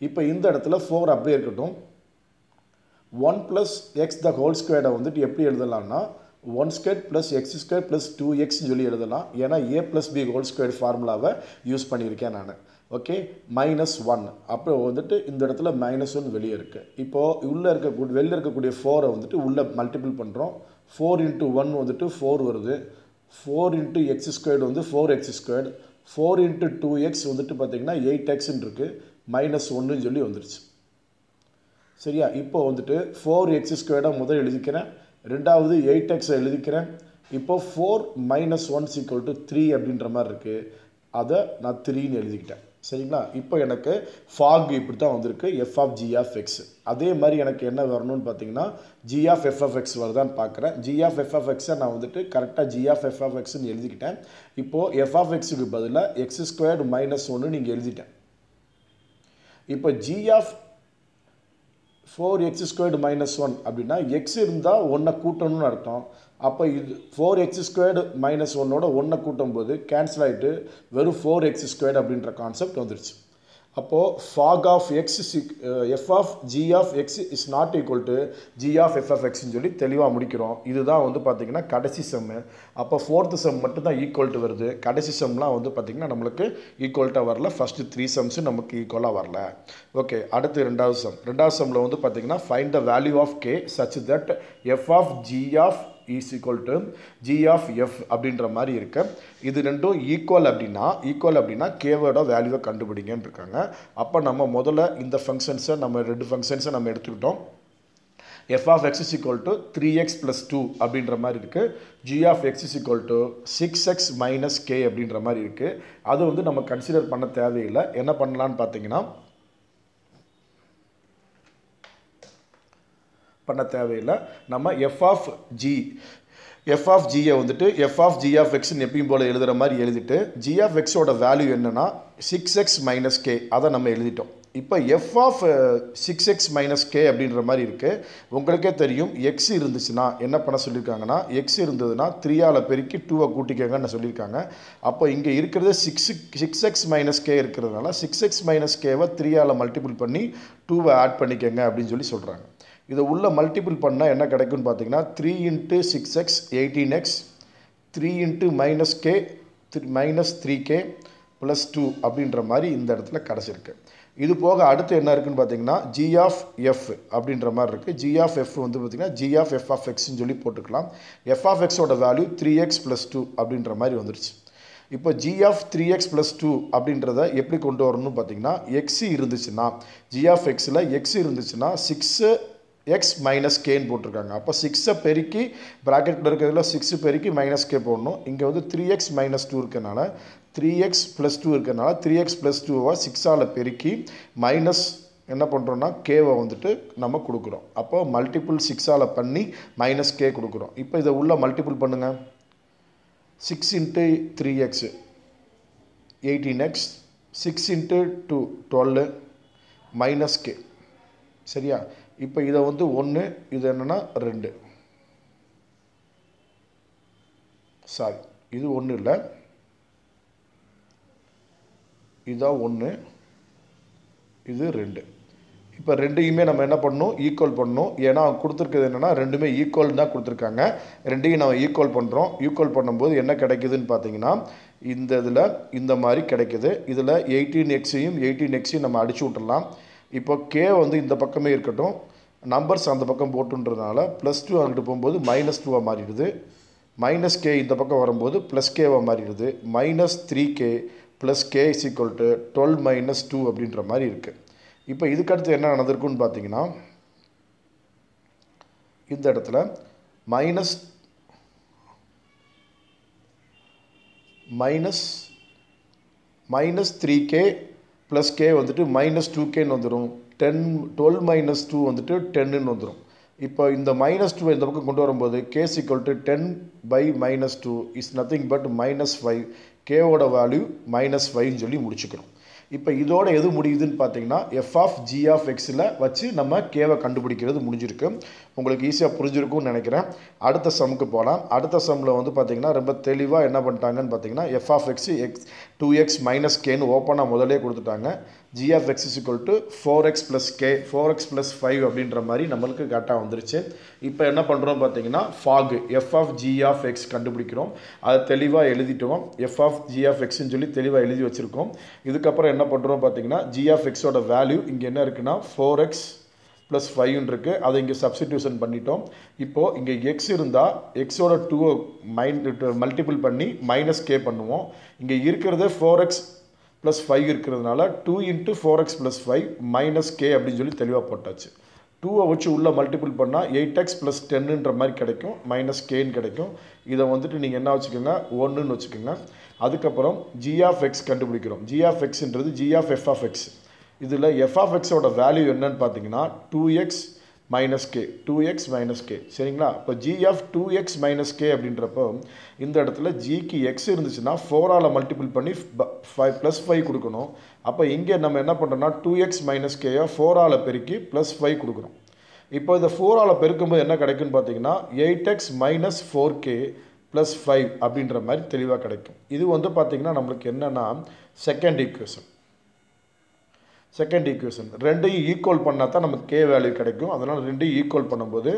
இப்போ இந்த இடத்துல ஃபோர் அப்படியே இருக்கட்டும் one plus x the whole ஸ்கொயர்டை வந்துட்டு எப்படி எழுதலாம்னா one square plus x square plus two எக்ஸ்னு சொல்லி எழுதலாம் ஏன்னா a plus b whole square ஃபார்முலாவை யூஸ் பண்ணியிருக்கேன் நான் ஓகே மைனஸ் ஒன் அப்போ வந்துட்டு இந்த இடத்துல மைனஸ் ஒன் வெளியே இருக்குது இப்போது உள்ளே இருக்கக்கூடிய வெளில இருக்கக்கூடிய ஃபோரை வந்துட்டு உள்ளே மல்டிபிள் பண்ணுறோம் ஃபோர் இன்ட்டு ஒன் வந்துட்டு ஃபோர் வருது ஃபோர் இன்ட்டு எக்ஸ் ஸ்கொயர்டு வந்து four x squared four into two x வந்துட்டு பார்த்தீங்கன்னா எயிட் எக்ஸ்ன்னு இருக்குது மைனஸ் ஒன்றுன்னு சொல்லி வந்துருச்சு சரியா இப்போ வந்துட்டு ஃபோர் எக்ஸ் ஸ்கொயர்டாக முதல் எழுதிக்கிறேன் ரெண்டாவது எயிட் எக்ஸை எழுதிக்கிறேன் இப்போ four minus one is equal to three அப்படின்ற மாதிரி இருக்குது அதை நான் த்ரீன்னு எழுதிக்கிட்டேன் சரிங்களா இப்போ எனக்கு ஃபாக் இப்படி தான் வந்திருக்கு f of G of x அதே மாதிரி எனக்கு என்ன வரணும்னு பார்த்தீங்கன்னா G of F of x வருதான்னு பார்க்குறேன் ஜி ஆஃப் எஃப் ஆஃப் எக்ஸை நான் வந்துட்டு கரெக்டாக ஜி ஆஃப் எஃப் ஆஃப் எக்ஸ்னு எழுதிக்கிட்டேன் இப்போது எஃப் ஆஃப் எக்ஸுக்கு பதிலாக எக்ஸ் ஸ்கொயர்டு மைனஸ் ஒன்று நீங்கள் எழுதிட்டேன் இப்போ G of four x squared minus one அப்படின்னா எக்ஸ் இருந்தால் ஒன்றை கூட்டணும்னு அர்த்தம் அப்போ இது ஃபோர் எக்ஸ் ஸ்கொயர்டு மைனஸ் ஒன்னோட ஒன்றை கூட்டும் போது கேன்சல் ஆகிட்டு வெறும் ஃபோர் எக்ஸ் ஸ்கொயர்டு அப்படின்ற கான்செப்ட் வந்துருச்சு அப்போது fog of x f of G of X is not equal to g of F of எக்ஸ்னு சொல்லி தெளிவாக முடிக்கிறோம் இதுதான் வந்து பார்த்திங்கன்னா கடைசி செம்மு அப்போ ஃபோர்த்து செம் மட்டும் தான் ஈக்குவல் டு வருது கடைசி செம்லாம் வந்து பார்த்திங்கன்னா நம்மளுக்கு ஈக்குவல்ட்டாக வரல ஃபஸ்ட்டு த்ரீ செம்ஸும் நமக்கு ஈக்குவலாக வரல ஓகே அடுத்து ரெண்டாவது செம் ரெண்டாவது செம்மில் வந்து பார்த்திங்கன்னா find the value of k such that f of G of is equal to g of f அப்படின்ற மாதிரி இருக்கு இது ரெண்டும் ஈக்குவல் அப்படின்னா ஈக்குவல் அப்படின்னா கேவோட வேல்யூவை கண்டுபிடிங்கன்னு இருக்காங்க அப்போ நம்ம முதல்ல இந்த ஃபங்க்ஷன்ஸை நம்ம ரெண்டு ஃபங்க்ஷன்ஸை நம்ம எடுத்துக்கிட்டோம் f of X is equal to three x plus two அப்படின்ற மாதிரி இருக்குது g of X is equal to six X minus k அப்படின்ற மாதிரி இருக்குது அது வந்து நம்ம கன்சிடர் பண்ண தேவையில்லை என்ன பண்ணலான்னு பார்த்தீங்கன்னா பண்ண தேவையில்லை நம்ம f of g f of ஜியை வந்துட்டு எஃப் ஆஃப் ஜி ஆஃப் எக்ஸ்னு எப்பயும் போல் எழுதுகிற மாதிரி எழுதிட்டு ஜி ஆஃப் எக்ஸோட வேல்யூ என்னென்னா சிக்ஸ் எக்ஸ் மைனஸ் கே அதை நம்ம எழுதிட்டோம் இப்போ f of six X minus k அப்படின்ற மாதிரி இருக்குது உங்களுக்கே தெரியும் எக்ஸ் இருந்துச்சுன்னா என்ன பண்ண சொல்லியிருக்காங்கன்னா எக்ஸ் இருந்ததுன்னா த்ரீயால் பெருக்கி டூவை கூட்டிக்கங்கன்னு சொல்லியிருக்காங்க அப்போ இங்கே இருக்கிறது six six X minus k இருக்கிறதுனால சிக்ஸ் எக்ஸ் மைனஸ் கேவை த்ரீயால் மல்டிபிள் பண்ணி டூவை ஆட் பண்ணிக்கங்க அப்படின்னு சொல்லி சொல்கிறாங்க இதை உள்ள மல்டிபிள் பண்ணால் என்ன கிடைக்கும்னு பார்த்தீங்கன்னா three into six x eighteen x three into minus k three minus three k plus two அப்படின்ற மாதிரி இந்த இடத்துல கிடச்சிருக்கு இது போக அடுத்து என்ன இருக்குன்னு பார்த்தீங்கன்னா ஜி ஆஃப் எஃப் அப்படின்ற மாதிரி இருக்குது ஜி ஆஃப் எஃப் வந்து பார்த்தீங்கன்னா ஜி ஆஃப் எஃப் ஆஃப் எக்ஸ்னு சொல்லி போட்டுக்கலாம் எஃப் ஆஃப் எக்ஸோட value three x plus two அப்படின்ற மாதிரி வந்துருச்சு இப்போ G of three x plus two அப்படின்றத எப்படி கொண்டு வரணும்னு பார்த்தீங்கன்னா எக்ஸ் இருந்துச்சுன்னா ஜி ஆஃப் எக்ஸில் எக்ஸ் இருந்துச்சுன்னா சிக்ஸு எக்ஸ் மைனஸ் கேன்னு போட்டிருக்காங்க அப்போ சிக்ஸை பெருக்கி ப்ராக்கெட்டில் இருக்கிறதுல சிக்ஸு பெருக்கி மைனஸ் கே போடணும் இங்கே வந்து த்ரீ எக்ஸ் மைனஸ் டூ இருக்கனால த்ரீ எக்ஸ் ப்ளஸ் டூ இருக்கனால த்ரீ எக்ஸ் ப்ளஸ் டூவை சிக்ஸால் பெருக்கி மைனஸ் என்ன பண்ணுறோன்னா கேவை வந்துட்டு நம்ம கொடுக்குறோம் அப்போ மல்டிபிள் சிக்ஸால் பண்ணி மைனஸ் கே கொடுக்குறோம் இப்போ இதை உள்ள மல்டிபிள் பண்ணுங்கள் six into three x eighteen x six into two twelve minus k சரியா இப்போ இதை வந்து ஒன்று இது என்னென்னா ரெண்டு சாரி இது ஒன்றும் இல்லை இதான் ஒன்று இது ரெண்டு இப்போ ரெண்டையுமே நம்ம என்ன பண்ணணும் ஈக்குவல் பண்ணணும் ஏன்னா அவங்க கொடுத்துருக்கிறது என்னென்னா ரெண்டுமே ஈக்குவல் தான் கொடுத்துருக்காங்க ரெண்டையும் நம்ம ஈக்குவல் பண்ணுறோம் ஈக்குவல் பண்ணும்போது என்ன கிடைக்குதுன்னு பார்த்தீங்கன்னா இந்த இதில் இந்த மாதிரி கிடைக்குது இதில் எயிட்டீன் எக்ஸையும் எயிட்டீன் எக்ஸையும் நம்ம அடிச்சு விட்டுடலாம் இப்போ கே வந்து இந்த பக்கமே இருக்கட்டும் நம்பர்ஸ் அந்த பக்கம் போட்டுன்றதுனால ப்ளஸ் டூ அங்கிட்டு போகும்போது மைனஸ் டூவாக மாறிடுது மைனஸ் கே இந்த பக்கம் வரும்போது ப்ளஸ் கேவாக மாறிடுது minus three k plus k is equal to twelve minus two அப்படின்ற மாதிரி இருக்குது இப்போ இதுக்கடுத்து என்ன நடந்திருக்குன்னு பார்த்தீங்கன்னா இந்த இடத்துல minus minus minus three k plus k வந்துட்டு மைனஸ் டூ கேன்னு வந்துடும் டென் டுவெல் மைனஸ் டூ வந்துட்டு டென்னுன்னு வந்துடும் இப்போ இந்த மைனஸ் டூ இந்த பக்கம் கொண்டு வரும்போது k is equal to ten by minus two is nothing but minus five கேவோட வேல்யூ மைனஸ் ஃபைவ்னு சொல்லி முடிச்சுக்கிறோம் இப்போ இதோட எது முடியுதுன்னு பார்த்தீங்கன்னா எஃப் ஆஃப் ஜி ஆஃப் எக்ஸில் வச்சு நம்ம கேவை கண்டுபிடிக்கிறது முடிஞ்சிருக்கு உங்களுக்கு ஈஸியாக புரிஞ்சிருக்கும்னு நினைக்கிறேன் அடுத்த சம்முக்கு போகலாம் அடுத்த சம்மில் வந்து பார்த்தீங்கன்னா ரொம்ப தெளிவாக என்ன பண்ணிட்டாங்கன்னு பார்த்தீங்கன்னா F of x x two x minus கேன்னு ஓப்பனாக முதலே கொடுத்துட்டாங்க G of X is equal to four x plus k four x plus five அப்படின்ற மாதிரி நம்மளுக்கு கரெக்டாக வந்துருச்சு இப்போ என்ன பண்ணுறோம் பார்த்தீங்கன்னா fog f of G of X கண்டுபிடிக்கிறோம் அதை தெளிவாக எழுதிட்டோம் எஃப் ஆஃப் ஜி ஆஃப் எக்ஸ்ன்னு சொல்லி தெளிவாக எழுதி வச்சுருக்கோம் இதுக்கப்புறம் என்ன பண்ணுறோம் பார்த்தீங்கன்னா ஜி ஆஃப் எக்ஸோட வேல்யூ இங்கே என்ன இருக்குன்னா ஃபோர் எக்ஸ் ப்ளஸ் ஃபைவ்னு இருக்குது அதை இங்கே சப்ஸ்டிடியூஷன் பண்ணிட்டோம் இப்போது இங்கே எக்ஸ் இருந்தால் எக்ஸோட டூவை மைன் மல்டிபிள் பண்ணி மைனஸ் கே பண்ணுவோம் இங்கே இருக்கிறது ஃபோர் எக்ஸ் ப்ளஸ் ஃபைவ் இருக்கிறதுனால two into four x plus five minus k அப்படின்னு சொல்லி தெளிவாக போட்டாச்சு டூவை வச்சு உள்ளே மல்டிபிள் பண்ணால் எயிட் எக்ஸ் ப்ளஸ் டென்னுன்ற மாதிரி கிடைக்கும் மைனஸ் கேன்னு கிடைக்கும் இதை வந்துட்டு நீங்கள் என்ன வச்சுக்கோங்க ஒன்றுன்னு வச்சுக்கோங்க அதுக்கப்புறம் ஜி ஆஃப் எக்ஸ் கண்டுபிடிக்கிறோம் ஜி ஆஃப் எக்ஸ்ன்றது g of F of x இதில் எஃப் ஆஃப் எக்ஸோட வேல்யூ என்னன்னு பார்த்தீங்கன்னா two x minus k two x minus k சரிங்களா இப்போ G of two x minus k அப்படின்றப்போ இந்த இடத்துல ஜிக்கு எக்ஸ் இருந்துச்சுன்னா ஃபோரால் மல்டிபிள் பண்ணி ஃபைவ் ப்ளஸ் ஃபைவ் கொடுக்கணும் அப்போ இங்கே நம்ம என்ன பண்ணுறோம்னா டூ எக்ஸ் மைனஸ் கேயை ஃபோரால் பெருக்கி ப்ளஸ் ஃபைவ் கொடுக்குறோம் இப்போ இந்த ஃபோரால் பெருக்கும்போது என்ன கிடைக்குன்னு பார்த்தீங்கன்னா eight x minus four k plus five அப்படின்ற மாதிரி தெளிவாக கிடைக்கும் இது வந்து பார்த்திங்கன்னா நம்மளுக்கு என்னென்னா செகண்ட் ஈக்குவேஷன் செகண்ட் ஈக்குவேஷன் ரெண்டையும் ஈக்குவல் பண்ணால் தான் நமக்கு கே வேல்யூ கிடைக்கும் அதனால் ரெண்டையும் ஈக்குவல் பண்ணும்போது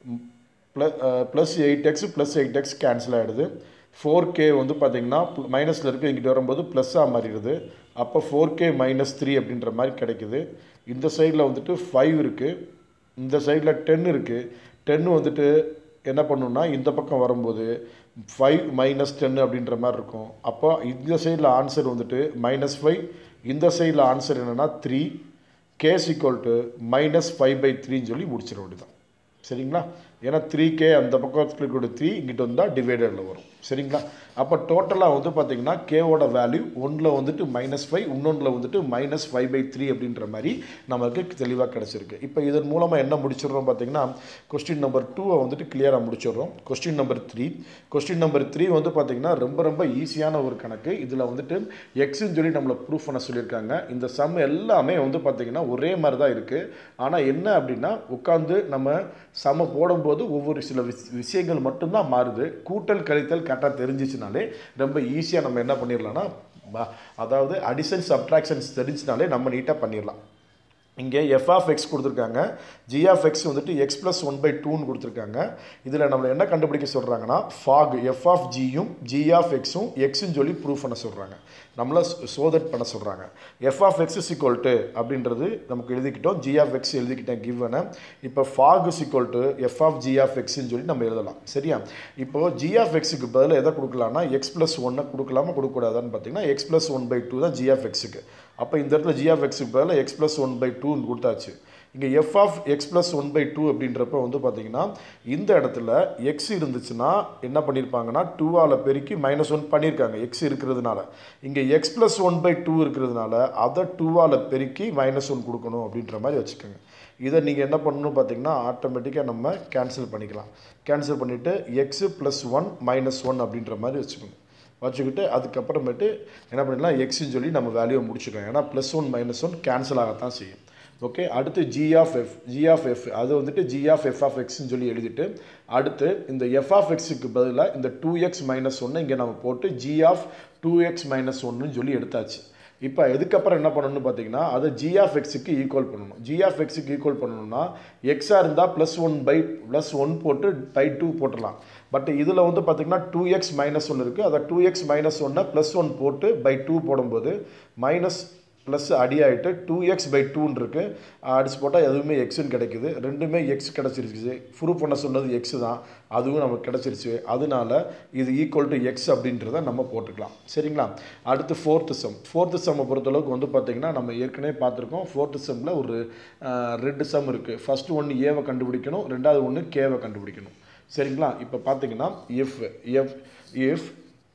plus plus eight x plus eight x cancel ஆகிடுது ஃபோர் கே வந்து பார்த்திங்கன்னா மைனஸில் இருக்குது இங்கிட்ட வரும்போது ப்ளஸ்ஸாக மாறிடுது அப்போ ஃபோர் கே மைனஸ் த்ரீ அப்படின்ற மாதிரி கிடைக்குது இந்த சைடில் வந்துட்டு ஃபைவ் இருக்குது இந்த சைடில் டென் இருக்குது டென்னு வந்துட்டு என்ன பண்ணுன்னா இந்த பக்கம் வரும்போது ஃபைவ் மைனஸ் டென் அப்படின்ற மாதிரி இருக்கும் அப்போ இந்த சைடில் ஆன்சர் வந்துட்டு மைனஸ் ஃபைவ் இந்த சைடில் ஆன்சர் என்னென்னா three k is equal to minus five by த்ரீன்னு சொல்லி முடிச்சிட வேண்டியதான் சரிங்களா ஏன்னா த்ரீ கே அந்த பக்கத்தில் இருக்கக்கூடிய த்ரீ இங்கிட்ட வந்தால் டிவைடரில் வரும் சரிங்களா அப்போ டோட்டலாக வந்து பார்த்தீங்கன்னா கேவோட வேல்யூ ஒன்றில் வந்துட்டு மைனஸ் ஃபைவ் இன்னொன்றில் வந்துட்டு மைனஸ் ஃபைவ் பை த்ரீ அப்படின்ற மாதிரி நமக்கு தெளிவாக கிடச்சிருக்கு இப்போ இதன் மூலமாக என்ன முடிச்சிடுறோம் பார்த்தீங்கன்னா கொஸ்டின் நம்பர் டூவை வந்துட்டு கிளியராக முடிச்சிடுறோம் question number three question number three வந்து பார்த்தீங்கன்னா ரொம்ப ரொம்ப ஈஸியான ஒரு கணக்கு இதில் வந்துட்டு எக்ஸ்ன்னு சொல்லி நம்மளை ப்ரூஃப் பண்ண சொல்லியிருக்காங்க இந்த சம் எல்லாமே வந்து பார்த்தீங்கன்னா ஒரே மாதிரி தான் இருக்குது ஆனால் என்ன அப்படின்னா உட்காந்து நம்ம சம போடும்போது ஒவ்வொரு சில விஷ விஷயங்கள் மட்டும்தான் மாறுது கூட்டல் கழித்தல் கரெக்டாக தெரிஞ்சிச்சுனாலே ரொம்ப ஈஸியாக நம்ம என்ன பண்ணிடலாம்னா ப- அதாவது அடிஷன் சப்ட்ராக்ஷன்ஸ் தெரிஞ்சுனாலே நம்ம நீட்டாக பண்ணிடலாம் இங்கே எஃப் ஆஃப் எக்ஸ் கொடுத்துருக்காங்க ஜி ஆஃப் எக்ஸ் வந்துட்டு எக்ஸ் ப்ளஸ் ஒன் பை டூன்னு கொடுத்துருக்காங்க இதில் நம்மளை என்ன கண்டுபிடிக்க சொல்கிறாங்கன்னா ஃபாக் எஃப் ஆஃப் ஜியும் ஜி ஆஃப் எக்ஸும் எக்ஸ்ன்னு சொல்லி ப்ரூவ் பண்ண சொல்கிறாங்க நம்மளை சோதட் பண்ண சொல்கிறாங்க f of X is equal to அப்படின்றது நமக்கு எழுதிக்கிட்டோம் ஜி ஆஃப் எக்ஸ் எழுதிக்கிட்டேன் கிவனை இப்போ fog is equal to F of G of எக்ஸ்ன்னு சொல்லி நம்ம எழுதலாம் சரியா இப்போ ஜி ஆஃப் எக்ஸுக்கு பதிலாக எதை கொடுக்கலாம்னா எக்ஸ் ப்ளஸ் ஒன்னை கொடுக்கலாமா கொடுக்கக்கூடாதான்னு பார்த்தீங்கன்னா X plus one by two தான் ஜி ஆஃப் எக்ஸுக்கு அப்போ இந்த இடத்துல ஜி ஆஃப் எக்ஸுக்கு பதிலாக எக்ஸ் ப்ளஸ் ஒன் பை டூன்னு கொடுத்தாச்சு இங்கே F of x plus one by two அப்படின்றப்ப வந்து பார்த்தீங்கன்னா இந்த இடத்துல எக்ஸ் இருந்துச்சுன்னா என்ன பண்ணியிருப்பாங்கன்னா டூவால் பெருக்கி மைனஸ் ஒன் பண்ணியிருக்காங்க எக்ஸ் இருக்கிறதுனால இங்கே x plus one by two இருக்கிறதுனால அதை டூவால் பெருக்கி மைனஸ் ஒன் கொடுக்கணும் அப்படின்ற மாதிரி வச்சுக்கோங்க இதை நீங்கள் என்ன பண்ணணும் பார்த்தீங்கன்னா ஆட்டோமேட்டிக்காக நம்ம கேன்சல் பண்ணிக்கலாம் கேன்சல் பண்ணிவிட்டு x plus one minus one அப்படின்ற மாதிரி வச்சுக்கணும் வச்சுக்கிட்டு அதுக்கப்புறமேட்டு என்ன பண்ணிடலாம் எக்ஸ்ன்னு சொல்லி நம்ம வேல்யூவை முடிச்சுக்கலாம் ஏன்னா plus one minus one cancel ஆகத்தான் செய்யும் ஓகே அடுத்து g of f g of f அது வந்துட்டு ஜி ஆஃப் எஃப் ஆஃப் எக்ஸ்ன்னு சொல்லி எழுதிட்டு அடுத்து இந்த எஃப் ஆஃப் எக்ஸுக்கு பதிலாக இந்த டூ எக்ஸ் மைனஸ் ஒன்று இங்கே நம்ம போட்டு g of two x minus ஒன்றுன்னு சொல்லி எடுத்தாச்சு இப்போ இதுக்கப்புறம் என்ன பண்ணணும்னு பார்த்தீங்கன்னா அதை ஜி ஆஃப் எக்ஸுக்கு ஈக்குவல் பண்ணணும் ஜி ஆஃப் எக்ஸுக்கு ஈக்குவல் பண்ணணும்னா எக்ஸாக இருந்தால் plus one by plus one போட்டு பை டூ போட்டுடலாம் பட் இதில் வந்து பார்த்தீங்கன்னா டூ எக்ஸ் மைனஸ் ஒன் இருக்குது அதை டூ எக்ஸ் மைனஸ் ஒன்னை ப்ளஸ் ஒன் போட்டு பை டூ போடும்போது மைனஸ் ப்ளஸ் அடி ஆகிட்டு டூ எக்ஸ் பை டூன்னு இருக்குது அடிச்சு போட்டால் எதுவுமே எக்ஸ்னு கிடைக்குது ரெண்டுமே எக்ஸ் கிடச்சிருச்சு ப்ரூவ் பண்ண சொன்னது எக்ஸ் தான் அதுவும் நமக்கு கிடச்சிருச்சு அதனால இது ஈக்குவல் டு எக்ஸ் அப்படின்றத நம்ம போட்டுக்கலாம் சரிங்களா அடுத்து ஃபோர்த்து சம் ஃபோர்த்து சம்மை பொறுத்தளவுக்கு வந்து பார்த்திங்கன்னா நம்ம ஏற்கனவே பார்த்துருக்கோம் ஃபோர்த்து சம்மில் ஒரு அஹ், ரெண்டு சம் இருக்குது ஃபஸ்ட்டு ஒன்று ஏவை கண்டுபிடிக்கணும் ரெண்டாவது ஒன்று கேவை கண்டுபிடிக்கணும் சரிங்களா இப்போ பார்த்தீங்கன்னா f f f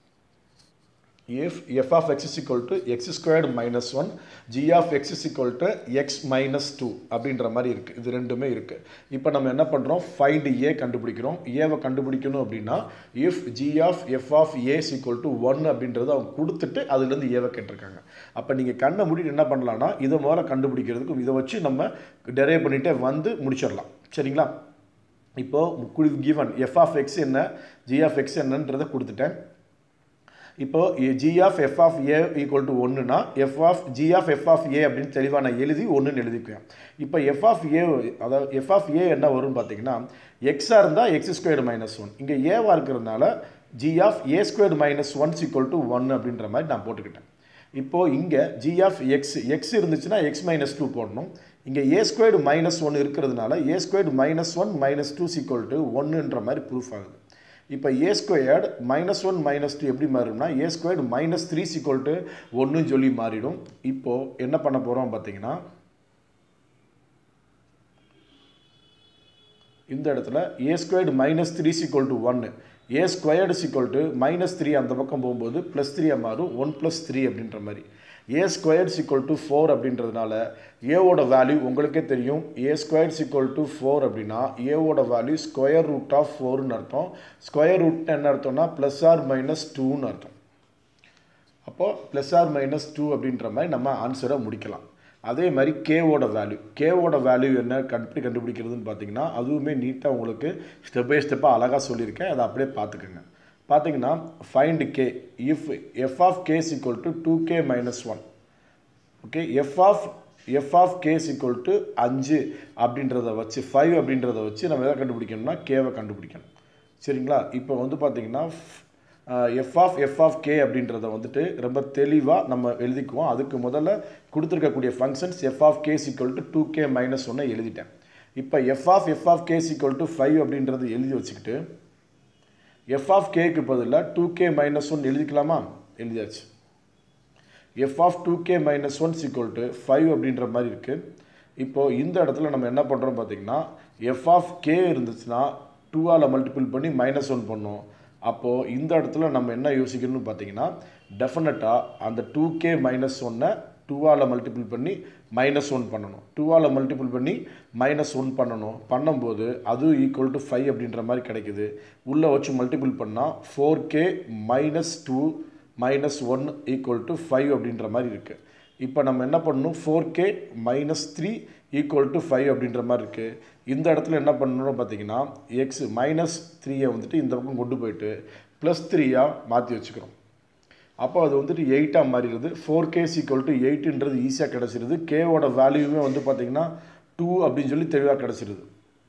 if f of x is equal to x squared minus 1 g of x is equal to x minus 2 அப்படின்ற மாதிரி இருக்குது இது ரெண்டுமே இருக்குது இப்போ நம்ம என்ன பண்ணுறோம் find a கண்டுபிடிக்கிறோம் ஏவை கண்டுபிடிக்கணும் அப்படின்னா if g of f of a is equal to 1 அப்படின்றத அவங்க கொடுத்துட்டு அதுலேருந்து ஏவை கேட்டிருக்காங்க அப்போ நீங்கள் கண்ணை மூடிட்டு என்ன பண்ணலாம்னா இதை முதல்ல கண்டுபிடிக்கிறதுக்கு இதை வச்சு நம்ம டெரைவ் பண்ணிட்டே வந்து முடிச்சிடலாம் சரிங்களா இப்போ கிவன் எஃப் ஆஃப் எக்ஸ் என்ன ஜி ஆஃப் எக்ஸ் என்னன்றதை கொடுத்துட்டேன் இப்போ G of F of a equal to ஒன்றுனா f of G of F of a அப்படின்னு தெளிவாக நான் எழுதி ஒன்றுன்னு எழுதிக்குவேன் இப்போ எஃப் ஆஃப் ஏ அதாவது எஃப் ஆஃப் ஏ என்ன வரும்னு பார்த்தீங்கன்னா எக்ஸாக இருந்தால் எக்ஸ் ஸ்கொயர்டு மைனஸ் ஒன் இங்கே ஏவாக இருக்கிறதுனால g of a squared minus one is equal to one அப்படின்ற மாதிரி நான் போட்டுக்கிட்டேன் இப்போது இங்கே ஜி ஆஃப் எக்ஸ் எக்ஸ் இருந்துச்சுன்னா எக்ஸ் மைனஸ் டூ போடணும் இங்கே ஏ ஸ்கொயர்டு மைனஸ் ஒன் இருக்கிறதுனால a squared minus one minus two is equal to ஒன்றுன்ற மாதிரி ப்ரூஃப் ஆகுது இப்போ a squared minus one minus two எப்படி மாறிடும்னா a squared minus three is equal to ஒன்றுன்னு சொல்லி மாறிடும் இப்போது என்ன பண்ண போகிறோம் பார்த்தீங்கன்னா இந்த இடத்துல a squared minus three is equal to ஒன்று a squared is equal to minus three அந்த பக்கம் போகும்போது ப்ளஸ் த்ரீயாக மாறும் ஒன் ப்ளஸ் த்ரீ அப்படின்ற மாதிரி a squared is equal to four அப்படின்றதுனால ஏவோட வேல்யூ உங்களுக்கே தெரியும் a squared is equal to four அப்படின்னா ஏவோட வேல்யூ ஸ்கொயர் ரூட் ஆஃப் ஃபோர்னு அர்த்தம் ஸ்கொயர் ரூட் என்ன அர்த்தம்னா ப்ளஸ் ஆர் மைனஸ் டூன்னு அர்த்தம் அப்போது ப்ளஸ் ஆர் மைனஸ் டூ அப்படின்ற மாதிரி நம்ம ஆன்சரை முடிக்கலாம் அதே மாதிரி கேவோட வேல்யூ கேவோட வேல்யூ என்ன எப்படி கண்டுபிடிக்கிறதுன்னு பார்த்தீங்கன்னா அதுவுமே நீட்டாக உங்களுக்கு ஸ்டெப் பை ஸ்டெப்பாக அழகாக சொல்லியிருக்கேன் அதை அப்படியே பார்த்துக்குங்க பார்த்தீங்கன்னா find k if f of k equal to two k minus one okay f of F of k equal to அஞ்சு அப்படின்றத வச்சு ஃபைவ் அப்படின்றத வச்சு நம்ம எதை கண்டுபிடிக்கணும்னா கேவை கண்டுபிடிக்கணும் சரிங்களா இப்போ வந்து பார்த்தீங்கன்னா F of F of k அப்படின்றத வந்துட்டு ரொம்ப தெளிவாக நம்ம எழுதிக்குவோம் அதுக்கு முதல்ல கொடுத்துருக்கக்கூடிய functions f of k equal to two k minus ஒன்னை எழுதிட்டேன் இப்போ f of F of k equal to five அப்படின்றது எழுதி வச்சுக்கிட்டு எஃப் ஆஃப் கேக்கு பதிலாக டூ கே மைனஸ் ஒன் எழுதிக்கலாமா எழுதியாச்சு f of two k minus one is equal to five அப்படின்ற மாதிரி இருக்குது இப்போது இந்த இடத்துல நம்ம என்ன பண்ணுறோம் பார்த்தீங்கன்னா எஃப் ஆஃப் கே இருந்துச்சுன்னா டூவால் மல்டிபிள் பண்ணி மைனஸ் ஒன் பண்ணோம் அப்போது இந்த இடத்துல நம்ம என்ன யோசிக்கணும்னு பார்த்தீங்கன்னா டெஃபினட்டாக அந்த டூ கே மைனஸ் ஒன்னை டூவால் மல்டிபிள் பண்ணி மைனஸ் ஒன் பண்ணணும் டூவால் மல்டிபிள் பண்ணி மைனஸ் ஒன் பண்ணணும் பண்ணும்போது அது ஈக்குவல் டு ஃபைவ் அப்படின்ற மாதிரி கிடைக்குது உள்ளே வச்சு மல்டிபிள் பண்ணால் four k minus two minus one equal to five அப்படின்ற மாதிரி இருக்குது இப்போ நம்ம என்ன பண்ணணும் four k minus three equal to five அப்படின்ற மாதிரி இருக்குது இந்த இடத்துல என்ன பண்ணணும் பார்த்தீங்கன்னா எக்ஸ் மைனஸ் த்ரீயை வந்துட்டு இந்த பக்கம் கொண்டு போயிட்டு ப்ளஸ் த்ரீயாக மாற்றி வச்சுக்கிறோம் அப்போ அது வந்துட்டு எயிட்டாக மாறிடுது ஃபோர் கே ஈக்குவல் டு எயிட்டுன்றது ஈஸியாக கிடச்சிருது கேவோட வேல்யூமே வந்து பார்த்திங்கன்னா டூ அப்படின்னு சொல்லி தெளிவாக கிடச்சிருது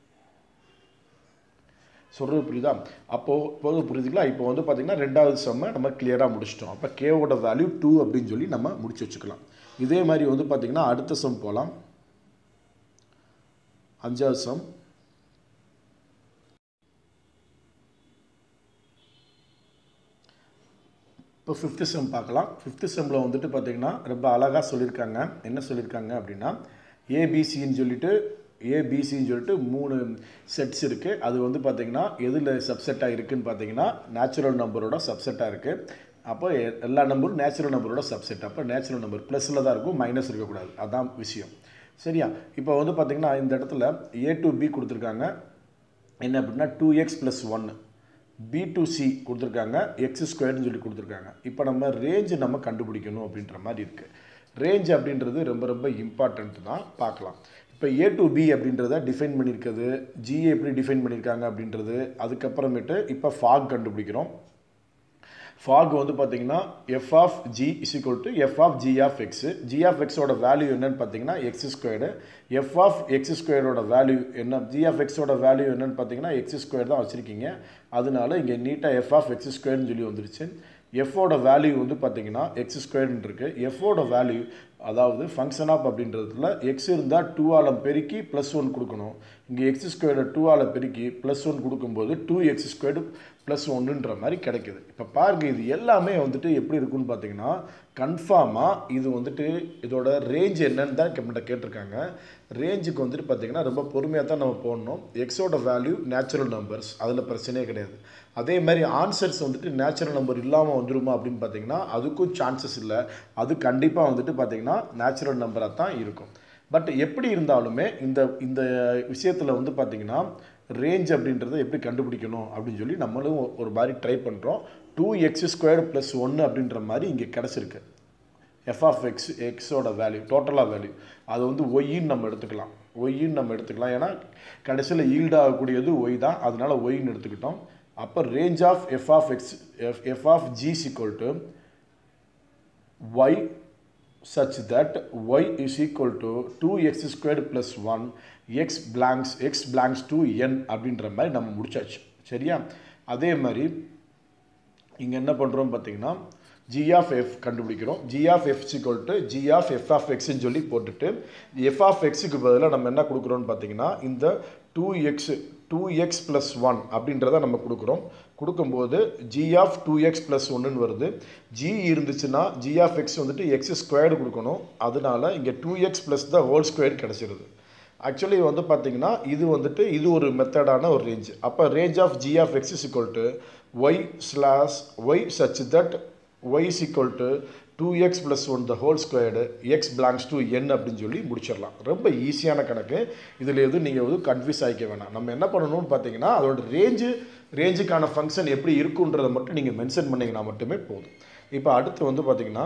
சொல்கிறது புரியுதா அப்போது இப்போது புரியுதுங்களா இப்போ வந்து பார்த்திங்கன்னா ரெண்டாவது செம்மை நம்ம கிளியராக முடிச்சிட்டோம் அப்போ கேவோட வேல்யூ டூ அப்படின்னு சொல்லி நம்ம முடிச்சு வச்சுக்கலாம் இதே மாதிரி வந்து பார்த்திங்கன்னா அடுத்த சம் போகலாம் அஞ்சாவது சம் இப்போ ஃபிஃப்த்து செம் பார்க்கலாம் ஃபிஃப்த்து செம்மில் வந்துட்டு பார்த்திங்கன்னா ரொம்ப அழகாக சொல்லியிருக்காங்க என்ன சொல்லியிருக்காங்க அப்படின்னா ஏபிசின்னு சொல்லிட்டு ஏபிசின்னு சொல்லிட்டு மூணு செட்ஸ் இருக்குது அது வந்து பார்த்திங்கன்னா எதில் சப்செட்டாக இருக்குதுன்னு பார்த்தீங்கன்னா நேச்சுரல் நம்பரோட சப்செட்டாக இருக்குது அப்போ எல்லா நம்பரும் நேச்சுரல் நம்பரோட சப்செட் அப்போ நேச்சுரல் நம்பர் ப்ளஸில் தான் இருக்கும் மைனஸ் இருக்கக்கூடாது அதான் விஷயம் சரியா இப்போ வந்து பார்த்திங்கன்னா இந்த இடத்துல ஏ டு பி கொடுத்துருக்காங்க என்ன அப்படின்னா டூ எக்ஸ் ப்ளஸ் ஒன்று பி டு சி கொடுத்துருக்காங்க எக்ஸ் ஸ்கொயர்னு சொல்லி கொடுத்துருக்காங்க இப்போ நம்ம ரேஞ்சு நம்ம கண்டுபிடிக்கணும் அப்படின்ற மாதிரி இருக்குது ரேஞ்ச் அப்படின்றது ரொம்ப ரொம்ப இம்பார்ட்டண்ட் தான் பார்க்கலாம் இப்போ ஏ டு பி அப்படின்றத டிஃபைன் பண்ணியிருக்கிறது ஜிஏ எப்படி டிஃபைன் பண்ணியிருக்காங்க அப்படின்றது அதுக்கப்புறமேட்டு இப்போ ஃபாக் கண்டுபிடிக்கிறோம் ஃபாக் வந்து பார்த்தீங்கன்னா F of g is equal to F of G of x g of எக்ஸோட வேல்யூ என்னன்னு பார்த்தீங்கன்னா x squared f of x ஸ்கொயரோட வேல்யூ என்ன ஜி ஆஃப் எக்ஸோட வேல்யூ என்னன்னு பார்த்தீங்கன்னா எக்ஸ் ஸ்கொயர் தான் வச்சுருக்கீங்க அதனால இங்கே நீட்டாக எஃப் ஆஃப் எக்ஸ் ஸ்கொயர்னு சொல்லி வந்துருச்சு எஃபோட வேல்யூ வந்து பார்த்தீங்கன்னா எக்ஸ் ஸ்கொயர்னு இருக்குது எஃபோட வேல்யூ அதாவது ஃபங்க்ஷன் ஆஃப் அப்படின்றதுல எக்ஸ் இருந்தால் டூ ஆலம் பெருக்கி ப்ளஸ் ஒன் கொடுக்கணும் இங்கே எக்ஸ் ஸ்கொயர்டு டூ ஆல பெருக்கி ப்ளஸ் ஒன் கொடுக்கும்போது டூ எக்ஸ் ஸ்கொயர்டு ப்ளஸ் ஒன்றுன்ற மாதிரி கிடைக்குது இப்போ பாருங்க இது எல்லாமே வந்துட்டு எப்படி இருக்குன்னு பார்த்தீங்கன்னா கன்ஃபார்மாக இது வந்துட்டு இதோட ரேஞ்ச் என்னன்னு தான் நம்மகிட்ட கேட்டிருக்காங்க ரேஞ்சுக்கு வந்துட்டு பார்த்தீங்கன்னா ரொம்ப பொறுமையாக தான் நம்ம போடணும் எக்ஸோட வேல்யூ நேச்சுரல் நம்பர்ஸ் அதில் பிரச்சனையே கிடையாது அதே மாதிரி ஆன்சர்ஸ் வந்துட்டு நேச்சுரல் நம்பர் இல்லாமல் வந்துருமா அப்படின்னு பார்த்தீங்கன்னா அதுக்கும் சான்சஸ் இல்லை அது கண்டிப்பாக வந்துட்டு பார்த்தீங்கன்னா நேச்சுரல் நம்பராக தான் இருக்கும் பட் எப்படி இருந்தாலுமே இந்த இந்த விஷயத்தில் வந்து பார்த்தீங்கன்னா ரேஞ்ச் அப்படின்றத எப்படி கண்டுபிடிக்கணும் அப்படின்னு சொல்லி நம்மளும் ஒரு மாதிரி ட்ரை பண்ணுறோம் டூ எக்ஸ் ஸ்கொயர்டு ப்ளஸ் ஒன்று அப்படின்ற மாதிரி இங்கே கிடச்சிருக்கு எஃப் ஆஃப் எக்ஸ் எக்ஸோட வேல்யூ டோட்டலாக வேல்யூ அது வந்து ஒய்ன்னு நம்ம எடுத்துக்கலாம் ஒய்ன்னு நம்ம எடுத்துக்கலாம் ஏன்னா கடைசியில் ஈல்ட் ஆகக்கூடியது ஒய் தான் அதனால ஒய்ன்னு எடுத்துக்கிட்டோம் அப்போ range of F of x f f of g is equal to y such that y is equal to 2x squared plus 1 x blanks x blanks to n அப்படின்ற மாதிரி நம்ம முடிச்சாச்சு சரியா அதே மாதிரி இங்கே என்ன பண்ணுறோம் பார்த்தீங்கன்னா g of f கண்டுபிடிக்கிறோம் g of f is equal to g of f of x ன்னு சொல்லி போட்டுட்டு f of x க்கு பதிலாக நம்ம என்ன கொடுக்குறோம்னு பார்த்தீங்கன்னா இந்த two x two x plus one அப்படின்றத நம்ம கொடுக்குறோம் கொடுக்கும்போது g of two x plus ஒன்றுன்னு வருது ஜி இருந்துச்சுன்னா ஜி ஆஃப் எக்ஸ் வந்துட்டு எக்ஸ் ஸ்கொயர்டு கொடுக்கணும் அதனால இங்கே two x plus the whole square கிடச்சிருது ஆக்சுவலி வந்து பார்த்தீங்கன்னா இது வந்துட்டு இது ஒரு மெத்தடான ஒரு ரேஞ்ச் அப்போ range of G of X is equal to y slash y such that y is equal to two x plus one the whole squared x belongs to n அப்படின்னு சொல்லி முடிச்சிடலாம் ரொம்ப ஈஸியான கணக்கு இதில் எதுவும் நீங்கள் வந்து கன்ஃபியூஸ் ஆகிக்க வேணாம் நம்ம என்ன பண்ணணும்னு பார்த்தீங்கன்னா அதோட ரேஞ்சு ரேஞ்சுக்கான ஃபங்க்ஷன் எப்படி இருக்குன்றதை மட்டும் நீங்கள் மென்ஷன் பண்ணிங்கன்னா மட்டுமே போதும் இப்போ அடுத்து வந்து பார்த்தீங்கன்னா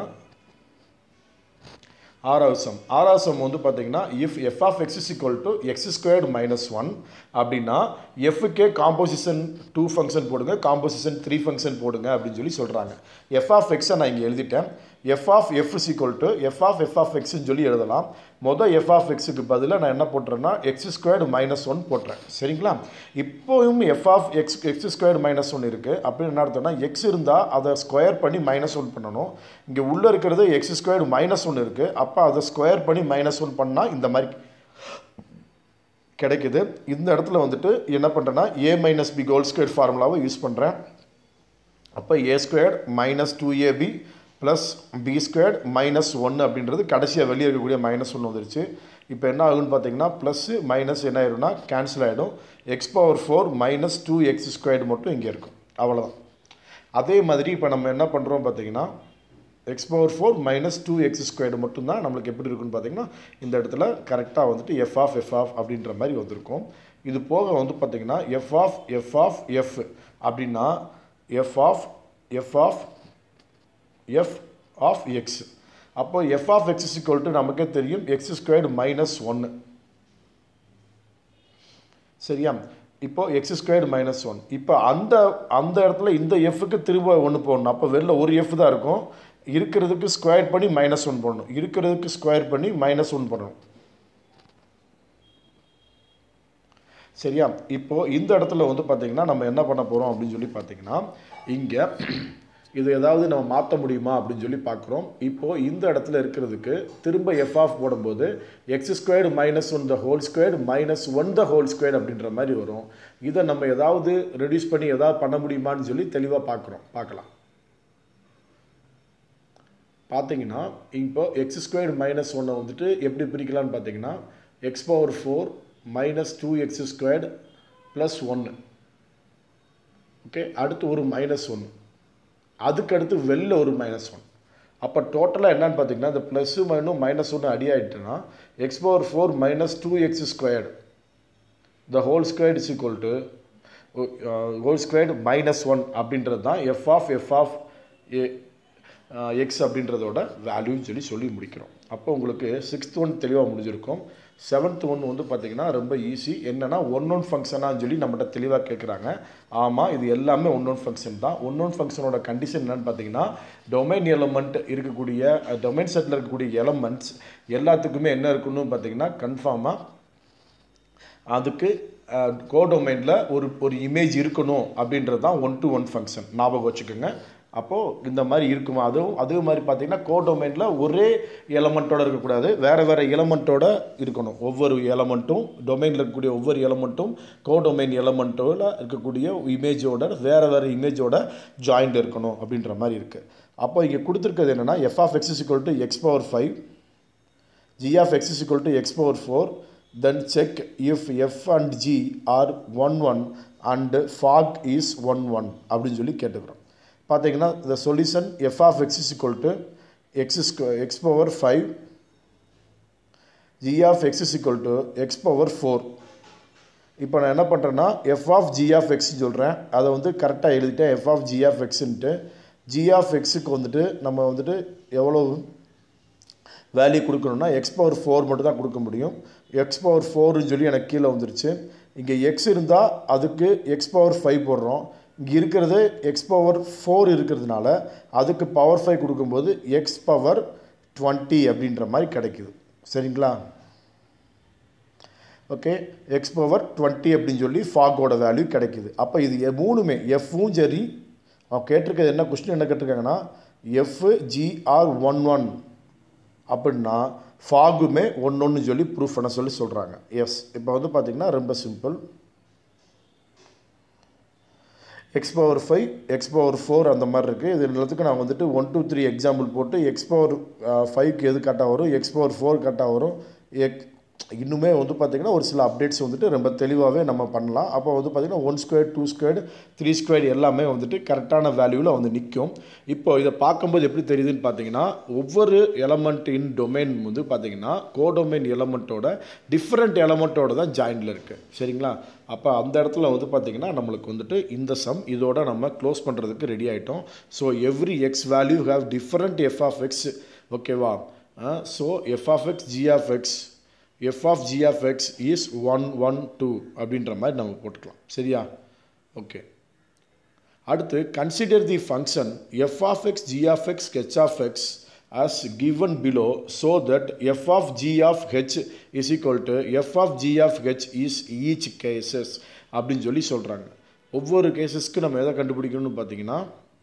ஆறாவது சம் ஆறாவது சம் வந்து பார்த்தீங்கன்னா if f of X is equal to x squared minus one அப்படின்னா எஃப்க்கே காம்போசிஷன் டூ ஃபங்க்ஷன் போடுங்க காம்போசிஷன் த்ரீ ஃபங்க்ஷன் போடுங்க அப்படின்னு சொல்லி சொல்கிறாங்க எஃப் ஆஃப் எக்ஸை நான் இங்கே எழுதிட்டேன் f of f is equal to F of F of எக்ஸ்ன்னு சொல்லி எழுதலாம் மொதல் எஃப் ஆஃப் எக்ஸுக்கு பதிலாக நான் என்ன போட்டுறேன்னா எக்ஸ் ஸ்கொயர்டு மைனஸ் ஒன் போட்டுறேன் சரிங்களா இப்போவும் f of x x squared minus one இருக்குது அப்படின்னு என்ன அர்த்தம்னா எக்ஸ் இருந்தால் அதை ஸ்கொயர் பண்ணி மைனஸ் ஒன் பண்ணணும் இங்கே உள்ளே இருக்கிறது எக்ஸ் ஸ்கொயர்டு மைனஸ் ஒன் இருக்குது அப்போ அதை ஸ்கொயர் பண்ணி மைனஸ் ஒன் பண்ணால் இந்த மாதிரி கிடைக்குது இந்த இடத்துல வந்துட்டு என்ன பண்ணுறேன்னா a minus b whole square ஃபார்முலாவை யூஸ் பண்ணுறேன் அப்போ a squared minus two a b plus b squared minus ஒன்று அப்படின்றது கடைசியாக வெளியே இருக்கக்கூடிய மைனஸ் ஒன்று வந்துருச்சு இப்போ என்ன ஆகுன்னு பார்த்தீங்கன்னா ப்ளஸ்ஸு மைனஸ் என்ன ஆயிரும்னா கேன்சல் ஆகிடும் x power four minus two X squared மட்டும் இங்கே இருக்கும் அவ்வளோதான் அதே மாதிரி இப்போ நம்ம என்ன பண்ணுறோம் பார்த்தீங்கன்னா x power four minus two X squared மட்டும்தான் நம்மளுக்கு எப்படி இருக்குன்னு பார்த்தீங்கன்னா இந்த இடத்துல கரெக்டாக வந்துட்டு எஃப் ஆஃப் எஃப் ஆஃப் அப்படின்ற மாதிரி வந்திருக்கும் இது போக வந்து பார்த்தீங்கன்னா F of F of f அப்படின்னா f of F of F of x அப்போ f of X equal to நமக்கே தெரியும் எக்ஸ் ஸ்கொயர்டு மைனஸ் ஒன்று சரியா இப்போ எக்ஸ் ஸ்கொயர்டு மைனஸ் ஒன் இப்போ அந்த அந்த இடத்துல இந்த எஃப்க்கு திரும்ப ஒன்று போடணும் அப்போ வெளில ஒரு எஃப் தான் இருக்கும் இருக்கிறதுக்கு ஸ்கொயர் பண்ணி மைனஸ் ஒன் போடணும் இருக்கிறதுக்கு ஸ்கொயர் பண்ணி மைனஸ் ஒன் பண்ணணும் சரியா இப்போ இந்த இடத்துல வந்து பார்த்தீங்கன்னா நம்ம என்ன பண்ண போகிறோம் அப்படின்னு சொல்லி பார்த்தீங்கன்னா இங்கே இது ஏதாவது நம்ம மாற்ற முடியுமா அப்படின்னு சொல்லி பார்க்குறோம் இப்போது இந்த இடத்துல இருக்கிறதுக்கு திரும்ப எஃப் ஆஃப் போடும்போது x squared minus one the whole squared minus one the whole squared அப்படின்ற மாதிரி வரும் இதை நம்ம ஏதாவது ரெடியூஸ் பண்ணி ஏதாவது பண்ண முடியுமான்னு சொல்லி தெளிவாக பார்க்குறோம் பார்க்கலாம் பார்த்தீங்கன்னா இப்போ எக்ஸ் ஸ்கொயர்டு மைனஸ் ஒன்னை வந்துட்டு எப்படி பிரிக்கலாம்னு பார்த்தீங்கன்னா x power four minus two X squared plus ஒன்று ஓகே அடுத்து ஒரு மைனஸ் ஒன்று அதுக்கடுத்து வெளில ஒரு மைனஸ் ஒன் அப்போ டோட்டலாக என்னன்னு பார்த்தீங்கன்னா இந்த ப்ளஸ்ஸு மைனும் மைனஸ் ஒன்று அடி ஆகிட்டுன்னா x power four minus two X squared the whole squared is equal to whole squared minus one அப்படின்றது தான் f of F of a x அப்படின்றதோட வேல்யூன்னு சொல்லி சொல்லி முடிக்கிறோம் அப்போ உங்களுக்கு சிக்ஸ்த் ஒன் தெளிவாக முடிஞ்சிருக்கும் செவன்த் ஒன் வந்து பார்த்திங்கன்னா ரொம்ப ஈஸி என்னென்னா ஒன் ஒன் ஃபங்க்ஷனான்னு சொல்லி நம்மகிட்ட தெளிவாக கேட்குறாங்க ஆமாம் இது எல்லாமே ஒன் ஒன் ஃபங்க்ஷன் தான் ஒன் ஒன் ஃபங்க்ஷனோட கண்டிஷன் என்னென்னு பார்த்தீங்கன்னா டொமைன் எலமெண்ட் இருக்கக்கூடிய டொமைன் செட்டில் இருக்கக்கூடிய எலமெண்ட்ஸ் எல்லாத்துக்குமே என்ன இருக்குன்னு பார்த்தீங்கன்னா கன்ஃபார்மாக அதுக்கு கோடொமைனில் ஒரு ஒரு இமேஜ் இருக்கணும் அப்படின்றது தான் ஒன் டு ஒன் ஃபங்க்ஷன் ஞாபகம் வச்சுக்கோங்க அப்போது இந்த மாதிரி இருக்குமா அதுவும் அதே மாதிரி பார்த்தீங்கன்னா கோடொமைனில் ஒரே எலமெண்ட்டோட இருக்கக்கூடாது வேறு வேறு எலமெண்ட்டோட இருக்கணும் ஒவ்வொரு எலமெண்ட்டும் டொமைனில் இருக்கக்கூடிய ஒவ்வொரு எலமெண்ட்டும் கோடொமைன் எலமெண்ட்டோட இருக்கக்கூடிய இமேஜோட வேறு வேறு இமேஜோட ஜாயிண்ட் இருக்கணும் அப்படின்ற மாதிரி இருக்குது அப்போ இங்கே கொடுத்துருக்கிறது என்னென்னா f of X equal to x power five g of X equal to x power four then check if f and g are 1 1 and fog is 1 1 அப்படின்னு சொல்லி கேட்டுக்கிறோம் பார்த்தீங்கன்னா the solution f of x is equal to x square x power 5 g of x is equal to x power 4 இப்போ நான் என்ன பண்ணுறேன்னா f of G of x சொல்கிறேன் அதை வந்து கரெக்டாக எழுதிட்டேன் எஃப் ஆஃப் ஜி ஆஃப் எக்ஸுன்ட்டு ஜி ஆஃப் எக்ஸுக்கு வந்துட்டு நம்ம வந்துட்டு எவ்வளோ வேல்யூ கொடுக்கணும்னா எக்ஸ் பவர் ஃபோர் மட்டும் தான் கொடுக்க முடியும் எக்ஸ் பவர் ஃபோர்னு சொல்லி எனக்கு கீழே வந்துருச்சு இங்கே எக்ஸ் இருந்தால் அதுக்கு எக்ஸ் பவர் ஃபைவ் போடுறோம் இங்கே இருக்கிறது எக்ஸ் பவர் ஃபோர் இருக்கிறதுனால அதுக்கு பவர் ஃபைவ் கொடுக்கும்போது எக்ஸ் பவர் டுவெண்ட்டி அப்படின்ற மாதிரி கிடைக்குது சரிங்களா ஓகே எக்ஸ் பவர் டுவெண்ட்டி அப்படின்னு சொல்லி ஃபாகோட வேல்யூ கிடைக்குது அப்போ இது எ- மூணுமே எஃப்பும் சரி அவன் கேட்டிருக்கிறது என்ன கொஸ்டின் என்ன கேட்டிருக்காங்கன்னா எஃப் ஜிஆர் ஒன் ஒன் அப்படின்னா ஃபாகுமே ஒன்று சொல்லி ப்ரூஃப் பண்ண சொல்லி சொல்கிறாங்க எஸ் இப்போ வந்து பார்த்திங்கன்னா ரொம்ப simple x power five x power four அந்த மாதிரி இருக்குது இது எல்லாத்துக்கும் நான் வந்துட்டு ஒன் டூ த்ரீ எக்ஸாம்பிள் போட்டு எக்ஸ் பவர் ஃபைவ்க்கு எது கரெக்டாக வரும் எக்ஸ் பவர் ஃபோர் கரெக்டாக வரும் எக் இன்னுமே வந்து பார்த்திங்கன்னா ஒரு சில அப்டேட்ஸ் வந்துட்டு ரொம்ப தெளிவாகவே நம்ம பண்ணலாம் அப்போ வந்து பார்த்திங்கன்னா one square two square three square எல்லாமே வந்துட்டு கரெக்டான வேல்யூவில் வந்து நிற்கும் இப்போ இதை பார்க்கும்போது எப்படி தெரியுதுன்னு பார்த்தீங்கன்னா ஒவ்வொரு எலமெண்ட் இன் டொமைன் வந்து பார்த்தீங்கன்னா கோடொமைன் எலமெண்ட்டோட டிஃப்ரெண்ட் எலமெண்ட்டோட தான் ஜாயிண்டில் இருக்குது சரிங்களா அப்போ அந்த இடத்துல வந்து பார்த்திங்கன்னா நம்மளுக்கு வந்துட்டு இந்த சம் இதோட நம்ம க்ளோஸ் பண்ணுறதுக்கு ரெடி ஆகிட்டோம் so every x value have different f of x ஓகேவா so f of X G of x f of G of X is one one two அப்படின்ற மாதிரி நம்ம போட்டுக்கலாம் சரியா ஓகே அடுத்து consider the function f of X G of x h of x as given below so that f of g of h is equal to f of g of h is each cases அப்படின்னு சொல்லி சொல்கிறாங்க ஒவ்வொரு கேசஸ்க்கு நம்ம எதை கண்டுபிடிக்கணும்னு பார்த்தீங்கன்னா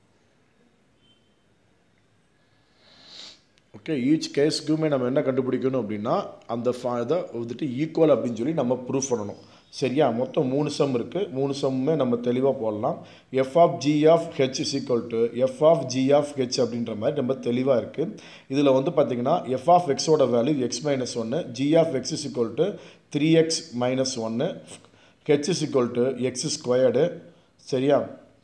okay each கேஸ்க்குமே நம்ம என்ன கண்டுபிடிக்கணும் அப்படின்னா அந்த ஃபா இதை வந்துட்டு ஈக்குவல் அப்படின்னு சொல்லி நம்ம ப்ரூஃப் பண்ணணும் சரியா மொத்தம் மூணு சம் இருக்குது மூணு சம்முமே நம்ம தெளிவாக போடலாம் f of G of H is equal to F of G of H அப்படின்ற மாதிரி ரொம்ப தெளிவாக இருக்குது இதில் வந்து பார்த்திங்கன்னா எஃப் ஆஃப் எக்ஸோட வேல்யூ எக்ஸ் மைனஸ் ஒன்று g of X is equal to three x minus ஒன்று h is equal to x squared சரியா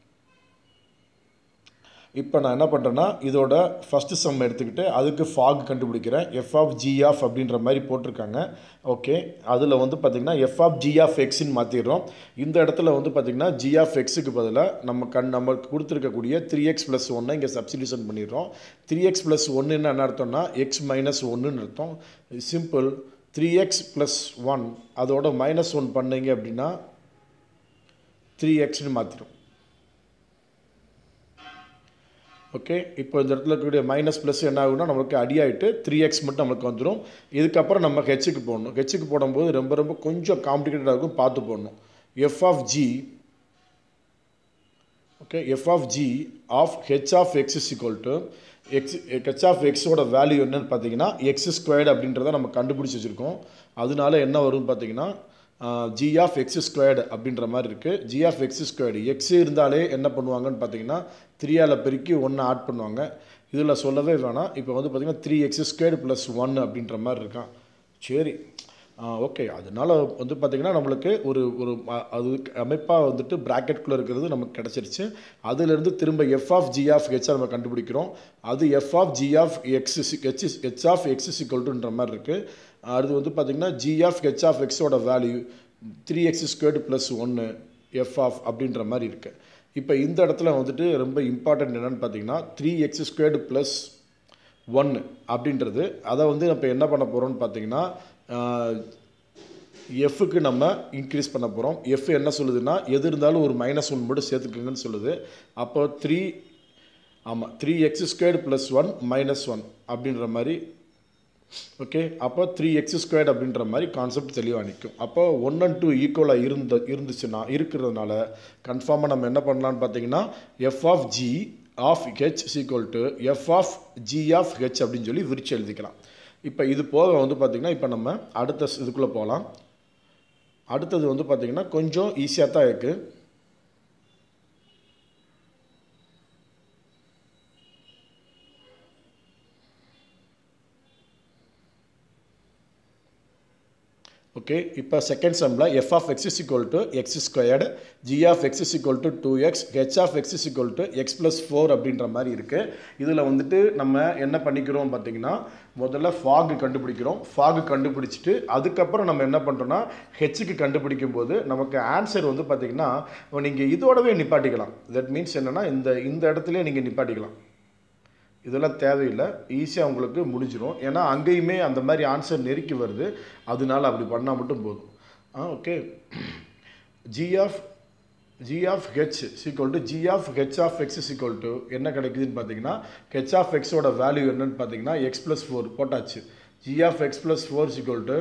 இப்போ நான் என்ன பண்ணுறேன்னா இதோட ஃபஸ்ட்டு சம் எடுத்துக்கிட்டு அதுக்கு ஃபாக் கண்டுபிடிக்கிறேன் எஃப் ஆஃப் ஜி ஆஃப் அப்படின்ற மாதிரி போட்டிருக்காங்க ஓகே அதில் வந்து பார்த்திங்கன்னா எஃப் ஆஃப் ஜி ஆஃப் எக்ஸ்ன்னு மாற்றிடுறோம் இந்த இடத்துல வந்து பார்த்திங்கன்னா ஜி ஆஃப் எக்ஸுக்கு பதிலாக நம்ம கண் நமக்கு கொடுத்துருக்கக்கூடிய த்ரீ எக்ஸ் ப்ளஸ் ஒன்னை இங்கே சப்ஸ்டியூஷன் பண்ணிடுறோம் த்ரீ எக்ஸ் ப்ளஸ் ஒன்றுன்னு என்ன அர்த்தம்னா எக்ஸ் மைனஸ் ஒன்றுன்னு அர்த்தம் simple three x plus one அதோட மைனஸ் ஒன் பண்ணீங்க அப்படின்னா த்ரீ எக்ஸ்னு மாற்றிடும் ஓகே இப்போ இந்த இடத்துல இருக்கக்கூடிய மைனஸ் ப்ளஸ் என்ன ஆகும்னா நம்மளுக்கு அடியாயிட்டு த்ரீ எக்ஸ் மட்டும் நம்மளுக்கு வந்துடும் இதுக்கப்புறம் நம்ம ஹெச்சுக்கு போடணும் ஹெச்சுக்கு போடும்போது ரொம்ப ரொம்ப கொஞ்சம் காம்ப்ளிகேட்டடாக இருக்கும் பார்த்து போடணும் f of g okay f of G of h of X is equal to x h of எக்ஸோட வேல்யூ என்னன்னு பார்த்தீங்கன்னா எக்ஸ் ஸ்கொயர்டு அப்படின்றத நம்ம கண்டுபிடிச்சி வச்சுருக்கோம் அதனால என்ன வரும்னு பார்த்தீங்கன்னா ஜி ஆஃப் எக்ஸ் ஸ்கொயர்டு அப்படின்ற மாதிரி இருக்குது g of X squared X இருந்தாலே என்ன பண்ணுவாங்கன்னு பார்த்தீங்கன்னா த்ரீயால் பெருக்கி ஒன்று ஆட் பண்ணுவாங்க இதில் சொல்லவே வேணாம் இப்போ வந்து பார்த்தீங்கன்னா three x squared plus one அப்படின்ற மாதிரி இருக்கான் சரி ஓகே அதனால வந்து பார்த்திங்கன்னா நம்மளுக்கு ஒரு ஒரு அ- அது அமைப்பாக வந்துட்டு ப்ராக்கெட்குள்ளே இருக்கிறது நமக்கு கிடச்சிருச்சு அதுலேருந்து திரும்ப எஃப் ஆஃப் ஜி ஆஃப் ஹெச்சை நம்ம கண்டுபிடிக்கிறோம் அது f of G of x h h of x சிக்கல்ட்டுன்ற மாதிரி இருக்குது அடுத்து வந்து பார்த்திங்கன்னா ஜி ஆஃப் ஹெச் ஆஃப் எக்ஸோட value three x squared plus ஒன்று எஃப் ஆஃப் அப்படின்ற மாதிரி இருக்குது இப்போ இந்த இடத்துல வந்துட்டு ரொம்ப இம்பார்ட்டன்ட் என்னென்னு பார்த்தீங்கன்னா த்ரீ எக்ஸ் ஸ்கொயர்டு ப்ளஸ் ஒன்று அப்படின்றது அதை வந்து இப்போ என்ன பண்ண போகிறோம்னு பார்த்தீங்கன்னா எஃப்க்கு நம்ம இன்க்ரீஸ் பண்ண போகிறோம் எஃப் என்ன சொல்லுதுன்னா எது இருந்தாலும் ஒரு மைனஸ் ஒன் மட்டும் சேர்த்துக்கோங்கன்னு சொல்லுது அப்போ த்ரீ ஆமாம் three x squared plus one minus one அப்படின்ற மாதிரி ஓகே அப்போ த்ரீ எக்ஸ் ஸ்கொயர்ட் அப்படின்ற மாதிரி கான்செப்ட் தெளிவாக நிற்கும் அப்போ ஒன் அண்ட் டூ ஈக்குவலாக இருந்த இருந்துச்சுன்னா இருக்கிறதுனால கன்ஃபார்மாக நம்ம என்ன பண்ணலாம்னு பார்த்தீங்கன்னா F of G of h equal to F of G of h அப்படின்னு சொல்லி விரிச்சு எழுதிக்கலாம் இப்போ இது போக வந்து பார்த்திங்கன்னா இப்போ நம்ம அடுத்த இதுக்குள்ளே போகலாம் அடுத்தது வந்து பார்த்திங்கன்னா கொஞ்சம் ஈஸியாக தான் இருக்குது ஓகே இப்போ செகண்ட் சம்மில் f of X is equal to x squared g of X is equal to two x h of X is equal to X plus four அப்படின்ற மாதிரி இருக்குது இதில் வந்துட்டு நம்ம என்ன பண்ணிக்கிறோம் பார்த்தீங்கன்னா முதல்ல ஃபாகு கண்டுபிடிக்கிறோம் ஃபாகு கண்டுபிடிச்சிட்டு அதுக்கப்புறம் நம்ம என்ன பண்ணுறோன்னா ஹெச்சுக்கு கண்டுபிடிக்கும் போது நமக்கு ஆன்சர் வந்து பார்த்தீங்கன்னா நீங்கள் இதோடவே நிப்பாட்டிக்கலாம் தட் மீன்ஸ் என்னென்னா இந்த இந்த இடத்துலயே நீங்கள் நிப்பாட்டிக்கலாம் இதெல்லாம் தேவையில்லை ஈஸியாக உங்களுக்கு முடிஞ்சிடும் ஏன்னா அங்கேயுமே அந்த மாதிரி ஆன்சர் நெருக்கி வருது அதனால அப்படி பண்ணால் மட்டும் போதும் ஆ okay g of G of h equal to g of h of x equal to என்ன கிடைக்குதுன்னு பார்த்தீங்கன்னா ஹெச் ஆஃப் எக்ஸோட வேல்யூ என்னன்னு பார்த்தீங்கன்னா எக்ஸ் ப்ளஸ் ஃபோர் போட்டாச்சு g of x plus four equal to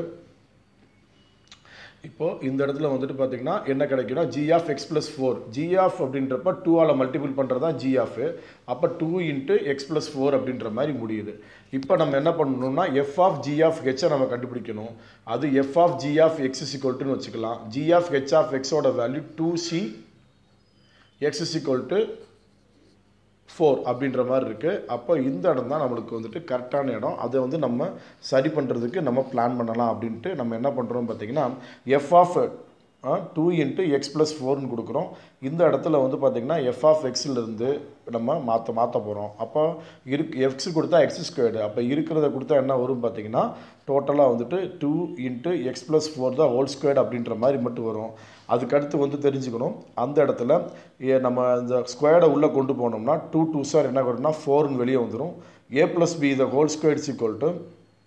இப்போது இந்த இடத்துல வந்துட்டு பார்த்தீங்கன்னா என்ன கிடைக்கும்னா g of x plus four g of அப்படின்றப்ப டூவால் மல்டிபிள் பண்ணுறது தான் ஜி ஆஃப் அப்போ two into X plus four அப்படின்ற மாதிரி முடியுது இப்போ நம்ம என்ன பண்ணணும்னா எஃப் ஆஃப் ஜி ஆஃப் ஹெச்சை நம்ம கண்டுபிடிக்கணும் அது f of G of x இக்குவல்ட்டுன்னு வச்சுக்கலாம் ஜி ஆஃப் ஹெச் ஆஃப் எக்ஸோட value two c x equal to four அப்படின்ற மாதிரி இருக்குது அப்போ இந்த இடம் தான் நம்மளுக்கு வந்துட்டு கரெக்டான இடம் அதை வந்து நம்ம சரி பண்ணுறதுக்கு நம்ம பிளான் பண்ணலாம் அப்படின்ட்டு நம்ம என்ன பண்ணுறோம் பார்த்தீங்கன்னா F of two into X plus ஃபோர்னு கொடுக்குறோம் இந்த இடத்துல வந்து பார்த்திங்கன்னா எஃப் ஆஃப் எக்ஸிலிருந்து நம்ம மாற்ற மாற்ற போகிறோம் அப்போ இருக்கு எக்ஸ் கொடுத்தா எக்ஸ் ஸ்கொயர்டு அப்போ இருக்கிறத கொடுத்தா என்ன வரும் பார்த்தீங்கன்னா டோட்டலாக வந்துட்டு two into X plus four தான் ஹோல் ஸ்கொயர்டு அப்படின்ற மாதிரி மட்டும் வரும் அதுக்கடுத்து வந்து தெரிஞ்சுக்கணும் அந்த இடத்துல ஏ- நம்ம இந்த ஸ்கொயர்டை உள்ளே கொண்டு போனோம்னா டூ டூ சார் என்ன வரும்னா ஃபோர்னு வெளியே வந்துடும் a plus b the whole squared equal to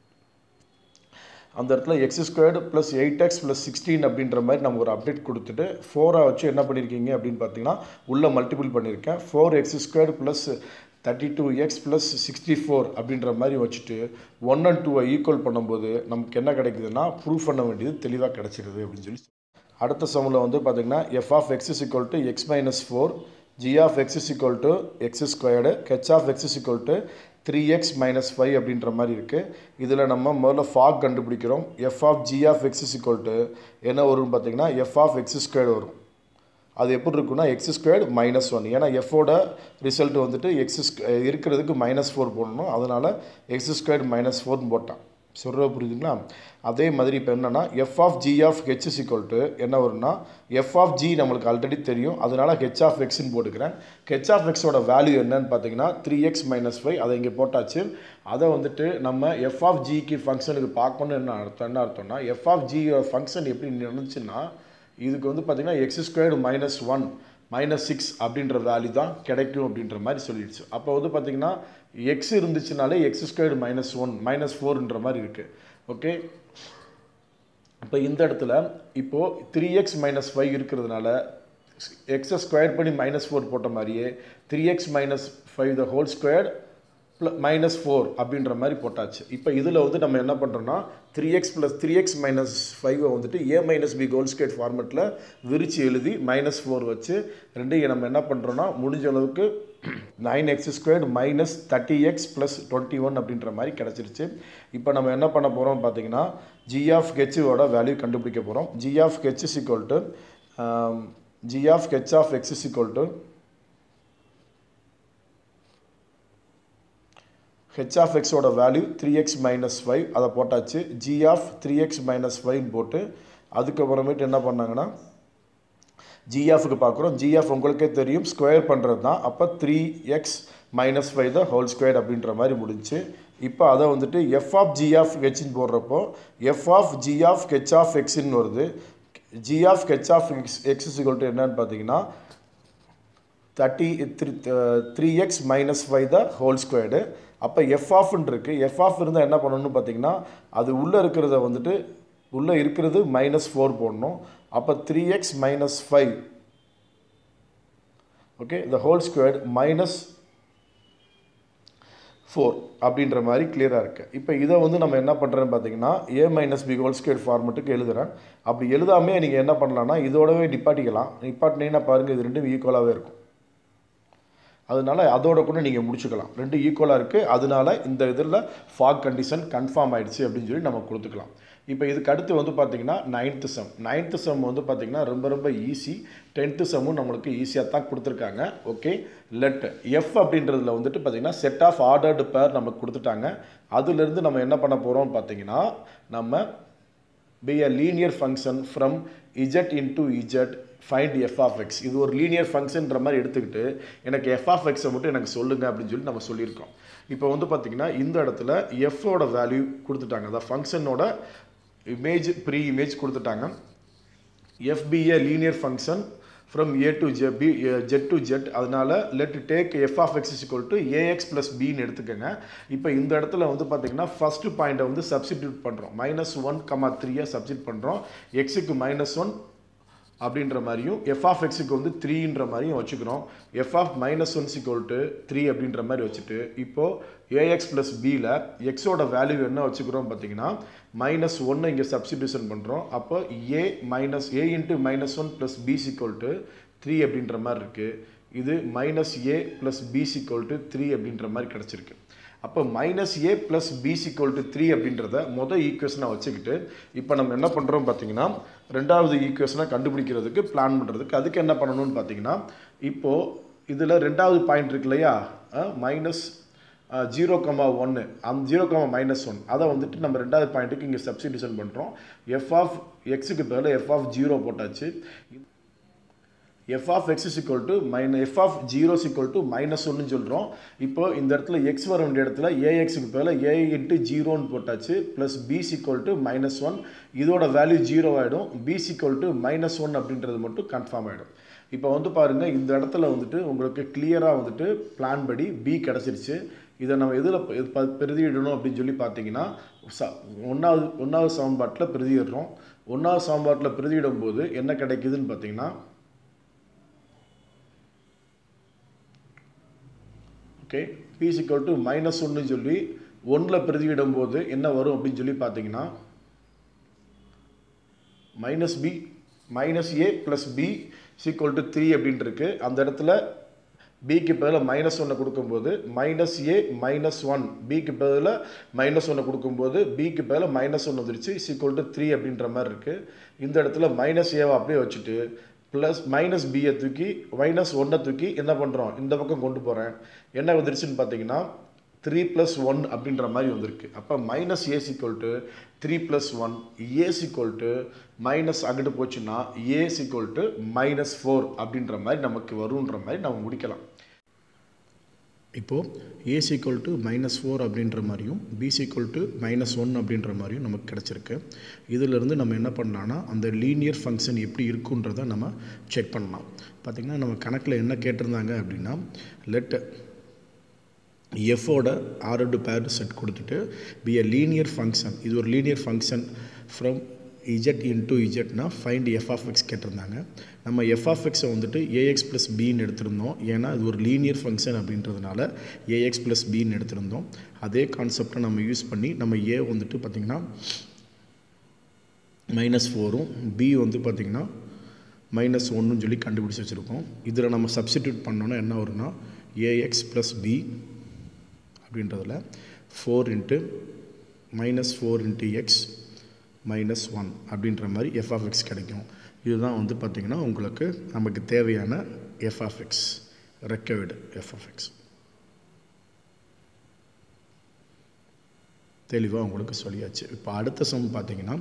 அந்த இடத்துல x squared plus eight x plus sixteen அப்படின்ற மாதிரி நம்ம ஒரு அப்டேட் கொடுத்துட்டு ஃபோரை வச்சு என்ன பண்ணியிருக்கீங்க அப்படின்னு பார்த்தீங்கன்னா உள்ளே மல்டிபிள் பண்ணியிருக்கேன் four x squared plus thirty two x plus sixty four அப்படின்ற மாதிரி வச்சுட்டு ஒன் அண்ட் டூவை ஈக்குவல் பண்ணும்போது நமக்கு என்ன கிடைக்குதுன்னா ப்ரூஃப் பண்ண வேண்டியது தெளிவாக கிடச்சிருது அப்படின்னு சொல்லி அடுத்த சம்மில் வந்து பார்த்தீங்கன்னா F of X is equal to X minus four g of X is equal to x squared h of X is equal to three x minus five அப்படின்ற மாதிரி இருக்குது இதில் நம்ம முதல்ல ஃபாக் கண்டுபிடிக்கிறோம் f of G of X is equal to என்ன வரும்னு பார்த்தீங்கன்னா எஃப் ஆஃப் எக்ஸ் ஸ்கொயர்டு வரும் அது எப்படி இருக்குன்னா எக்ஸ் ஸ்கொயர்டு மைனஸ் ஒன் ஏன்னா எஃபோட ரிசல்ட் வந்துட்டு எக்ஸ் இருக்கிறதுக்கு மைனஸ் ஃபோர் போடணும் அதனால் எக்ஸ் ஸ்கொயர்டு மைனஸ் ஃபோர்னு போட்டான் சொல்கிற புரியுதுங்களா அதே மாதிரி இப்போ என்னென்னா f of G of H is to என்ன வரும்னா எஃப் ஆஃப் ஜி நம்மளுக்கு ஆல்ரெடி தெரியும் அதனால் ஹெச் ஆஃப் எக்ஸ்னு போட்டுக்கிறேன் ஹெச் ஆஃப் எக்ஸோட வேல்யூ என்னன்னு பார்த்தீங்கன்னா த்ரீ எக்ஸ் மைனஸ் ஃபைவ் அதை இங்கே போட்டாச்சு அதை வந்துட்டு நம்ம எஃப் ஆஃப் ஜிக்கு ஃபங்க்ஷனுக்கு பார்க்கணும்னு என்ன அர்த்தம் என்ன அர்த்தம்னா எஃப் ஆஃப் ஜியோட ஃபங்க்ஷன் எப்படி நினைச்சுன்னா இதுக்கு வந்து பார்த்தீங்கன்னா x squared minus one minus six அப்படின்ற வேல்யூ தான் கிடைக்கும் அப்படின்ற மாதிரி சொல்லிடுச்சு அப்போ வந்து பார்த்தீங்கன்னா எக்ஸ் இருந்துச்சுனாலே x squared minus one minus ஃபோர்ன்ற மாதிரி இருக்குது ஓகே இப்போ இந்த இடத்துல இப்போது த்ரீ எக்ஸ் மைனஸ் ஃபைவ் இருக்கிறதுனால எக்ஸை ஸ்கொயர் பண்ணி மைனஸ் ஃபோர் போட்ட மாதிரியே three x minus five the whole squared plus minus four அப்படின்ற மாதிரி போட்டாச்சு இப்போ இதில் வந்து நம்ம என்ன பண்ணுறோன்னா three x plus three x minus ஃபைவை வந்துட்டு a minus b whole squared ஃபார்மெட்டில் விரித்து எழுதி மைனஸ் ஃபோர் வச்சு ரெண்டையும் நம்ம என்ன பண்ணுறோன்னா முடிஞ்ச அளவுக்கு nine x squared minus thirty x plus twenty one அப்படின்ற மாதிரி கிடச்சிருச்சு இப்போ நம்ம என்ன பண்ண போகிறோம் பார்த்தீங்கன்னா ஜி ஆஃப் ஹெச்சோட வேல்யூ கண்டுபிடிக்க போகிறோம் g of H is equal to g of h of X is equal to h of எக்ஸோட value three x minus five அதை போட்டாச்சு g of three x minus ஃபைவ்னு போட்டு அதுக்கப்புறமேட்டு என்ன பண்ணாங்கன்னா ஜிஎஃப்க்கு பார்க்குறோம் ஜிஎஃப் உங்களுக்கே தெரியும் ஸ்கொயர் பண்ணுறது தான் அப்போ த்ரீ எக்ஸ் மைனஸ் ஃபைவ் தான் ஹோல் ஸ்கொயர் அப்படின்ற மாதிரி முடிஞ்சு இப்போ அதை வந்துட்டு எஃப் ஆஃப் ஜி ஆஃப் ஹெச்னு போடுறப்போ f of G of h of எக்ஸ்ன்னு வருது g of h of x x is என்னன்னு பார்த்தீங்கன்னா thirty three three x minus five the whole squared அப்போ எஃப் ஆஃப்னு இருக்குது எஃப் ஆஃப் இருந்தால் என்ன பண்ணணும்னு பார்த்தீங்கன்னா அது உள்ளே இருக்கிறத வந்துட்டு உள்ளே இருக்கிறது மைனஸ் ஃபோர் போடணும் அப்போ three x minus five okay the whole squared minus four அப்படின்ற மாதிரி கிளியராக இருக்குது இப்போ இதை வந்து நம்ம என்ன பண்ணுறேன்னு பார்த்தீங்கன்னா a minus b whole square ஃபார்மெட்டுக்கு எழுதுறேன் அப்படி எழுதாமே நீங்கள் என்ன பண்ணலாம்னா இதோடவே நிப்பாட்டிக்கலாம் நிப்பாட்டினீங்கன்னா பாருங்கள் இது ரெண்டும் ஈக்குவலாகவே இருக்கும் அதனால அதோட கூட நீங்கள் முடிச்சுக்கலாம் ரெண்டு ஈக்குவலாக இருக்குது அதனால இந்த இதில் ஃபாக் கண்டிஷன் கன்ஃபார்ம் ஆயிடுச்சு அப்படின்னு சொல்லி நம்ம கொடுத்துக்கலாம் இப்போ இதுக்கு அடுத்து வந்து பார்த்தீங்கன்னா நைன்த்து சம் நைன்த்து சம் வந்து பார்த்தீங்கன்னா ரொம்ப ரொம்ப ஈஸி டென்த்து சம்மும் நம்மளுக்கு ஈஸியாக தான் கொடுத்துருக்காங்க ஓகே லெட் எஃப் அப்படின்றதுல வந்துட்டு பார்த்தீங்கன்னா செட் ஆஃப் ஆர்டர்டு பேர் நமக்கு கொடுத்துட்டாங்க அதுலேருந்து நம்ம என்ன பண்ண போகிறோம் பார்த்தீங்கன்னா நம்ம b a linear function from z into z find f of x இது ஒரு லீனியர் ஃபங்க்ஷன்ற மாதிரி எடுத்துக்கிட்டு எனக்கு எஃப் ஆஃப் எக்ஸை மட்டும் எனக்கு சொல்லுங்க அப்படின்னு சொல்லி நம்ம சொல்லியிருக்கோம் இப்போ வந்து பார்த்தீங்கன்னா இந்த இடத்துல எஃப்போட வேல்யூ கொடுத்துட்டாங்க அதான் ஃபங்க்ஷனோட இமேஜ் ப்ரீ இமேஜ் கொடுத்துட்டாங்க எஃபிஏ linear function from a to z b z to z அதனால let take f of X is to a x plus பின்னு எடுத்துக்கோங்க இப்போ இந்த இடத்துல வந்து பார்த்தீங்கன்னா ஃபர்ஸ்ட் பாயிண்ட்டை வந்து சப்ஸ்டிடியூட் பண்ணுறோம் மைனஸ் ஒன் கமா த்ரீயை சப்ஸ்டிட் பண்ணுறோம் எக்ஸுக்கு மைனஸ் ஒன் அப்படின்ற மாதிரியும் எஃப் ஆஃப் எக்ஸுக்கு வந்து த்ரீன்ற மாதிரியும் வச்சுக்கிறோம் f of minus one is equal to three அப்படின்ற மாதிரி வச்சுட்டு இப்போது ஏஎக்ஸ் ப்ளஸ் பியில் எக்ஸோட வேல்யூ என்ன வச்சுக்கிறோம் பார்த்தீங்கன்னா மைனஸ் ஒன்று இங்கே சப்ஸ்டிடியூஷன் பண்ணுறோம் அப்போ a minus a into minus one plus b is equal to three அப்படின்ற மாதிரி இருக்குது இது minus a plus b is equal to three அப்படின்ற மாதிரி கிடச்சிருக்கு அப்போ minus a plus b is equal to three அப்படின்றத மொதல் ஈக்குவேஷனாக வச்சுக்கிட்டு இப்போ நம்ம என்ன பண்ணுறோம் பார்த்தீங்கன்னா ரெண்டாவது ஈக்குவேஷனை கண்டுபிடிக்கிறதுக்கு பிளான் பண்ணுறதுக்கு அதுக்கு என்ன பண்ணணும்னு பார்த்தீங்கன்னா இப்போது இதில் ரெண்டாவது பாயிண்ட் இருக்கு இல்லையா மைனஸ் ஜீரோ கமா ஒன்று அந்த ஜீரோ கமா மைனஸ் ஒன் அதை வந்துட்டு நம்ம ரெண்டாவது பாயிண்ட்டுக்கு இங்கே சப்ஸ்டிடியூஷன் பண்ணுறோம் எஃப் ஆஃப் எக்ஸுக்கு பதில் எஃப் ஆஃப் ஜீரோ போட்டாச்சு f of X is equal to minus f of zero equal to minus ஒன்னு சொல்கிறோம் இப்போ இந்த இடத்துல எக்ஸ் வர வேண்டிய இடத்துல ஏஎக்ஸுக்கு பதில் ஏ இன்ட்டு ஜீரோன்னு போட்டாச்சு plus b equal to minus one இதோட வேல்யூ ஜீரோ ஆகிடும் b equal to minus one அப்படின்றது மட்டும் கன்ஃபார்ம் ஆகிடும் இப்போ வந்து பாருங்கள் இந்த இடத்துல வந்துட்டு உங்களுக்கு கிளியராக வந்துட்டு பிளான் படி பி கிடச்சிருச்சு இதை நம்ம எதில் பிரதியிடணும் அப்படின்னு சொல்லி பார்த்தீங்கன்னா ச ஒன்றாவது ஒன்றாவது சமன்பாட்டில் பிரதியிடுறோம் ஒன்றாவது சமன்பாட்டில் பிரதியிடும் போது என்ன கிடைக்குதுன்னு பார்த்தீங்கன்னா okay b is equal to minus ஒன்று சொல்லி ஒன்றில் பிரதியிடும் போது என்ன வரும் அப்படின்னு சொல்லி பார்த்தீங்கன்னா minus b minus a plus b is equal to three அப்படின்ட்டு இருக்கு அந்த இடத்துல பிக்கு பதில் மைனஸ் ஒன்று கொடுக்கும்போது மைனஸ் ஏ மைனஸ் ஒன் பிக்கு பதில் மைனஸ் ஒன்று கொடுக்கும்போது பிக்கு பதில் மைனஸ் ஒன்று வந்துருச்சு சீக்வல் டு த்ரீ அப்படின்ற மாதிரி இருக்குது இந்த இடத்துல மைனஸ் ஏவை அப்படியே வச்சுட்டு ப்ளஸ் மைனஸ் பியை தூக்கி மைனஸ் ஒன்றை தூக்கி என்ன பண்ணுறோம் இந்த பக்கம் கொண்டு போகிறேன் என்ன வந்துருச்சுன்னு பார்த்தீங்கன்னா த்ரீ ப்ளஸ் ஒன் அப்படின்ற மாதிரி வந்திருக்கு அப்போ minus a is equal to three plus one a is equal to minus அங்கிட்டு போச்சுன்னா a is equal to minus four அப்படின்ற மாதிரி நமக்கு வருன்ற மாதிரி நம்ம முடிக்கலாம் இப்போது a is equal to minus four அப்படின்ற மாதிரியும் b is equal to minus one அப்படின்ற மாதிரியும் நமக்கு கிடச்சிருக்கு இதிலிருந்து நம்ம என்ன பண்ணலாம்னா அந்த லீனியர் ஃபங்க்ஷன் எப்படி இருக்குன்றதை நம்ம செக் பண்ணலாம் பார்த்திங்கன்னா நம்ம கணக்கில் என்ன கேட்டிருந்தாங்க அப்படின்னா லெட் எஃபோட ஆரோடு பேர் செட் கொடுத்துட்டு பி எ லீனியர் ஃபங்க்ஷன் இது ஒரு linear function from z into இஜெட்னா ஃபைண்ட் எஃப் ஆஃப் எக்ஸ் கேட்டிருந்தாங்க நம்ம எஃப் ஆஃப் எக்ஸை வந்துட்டு ஏஎக்ஸ் ப்ளஸ் பின்னு எடுத்திருந்தோம் ஏன்னா இது ஒரு லீனியர் ஃபங்க்ஷன் அப்படின்றதுனால ஏஎக்ஸ் ப்ளஸ் பின்னு எடுத்திருந்தோம் அதே கான்செப்டை நம்ம யூஸ் பண்ணி நம்ம ஏ வந்துட்டு பார்த்திங்கன்னா மைனஸ் ஃபோரும் பி வந்து பார்த்திங்கன்னா மைனஸ் ஒன்றுன்னு சொல்லி கண்டுபிடிச்சி வச்சுருக்கோம் இதில் நம்ம சப்ஸ்டிடியூட் பண்ணோன்னா என்ன வரும்னா ஏஎக்ஸ் ப்ளஸ் பி அப்படின்றதில் four into minus four into x minus one அப்படின்ற மாதிரி எஃப் ஆஃப் எக்ஸ் கிடைக்கும் இதுதான் வந்து பார்த்திங்கன்னா உங்களுக்கு நமக்கு தேவையான f of x recovered f of x தெளிவாக உங்களுக்கு சொல்லியாச்சு இப்போ அடுத்த சம் பார்த்தீங்கன்னா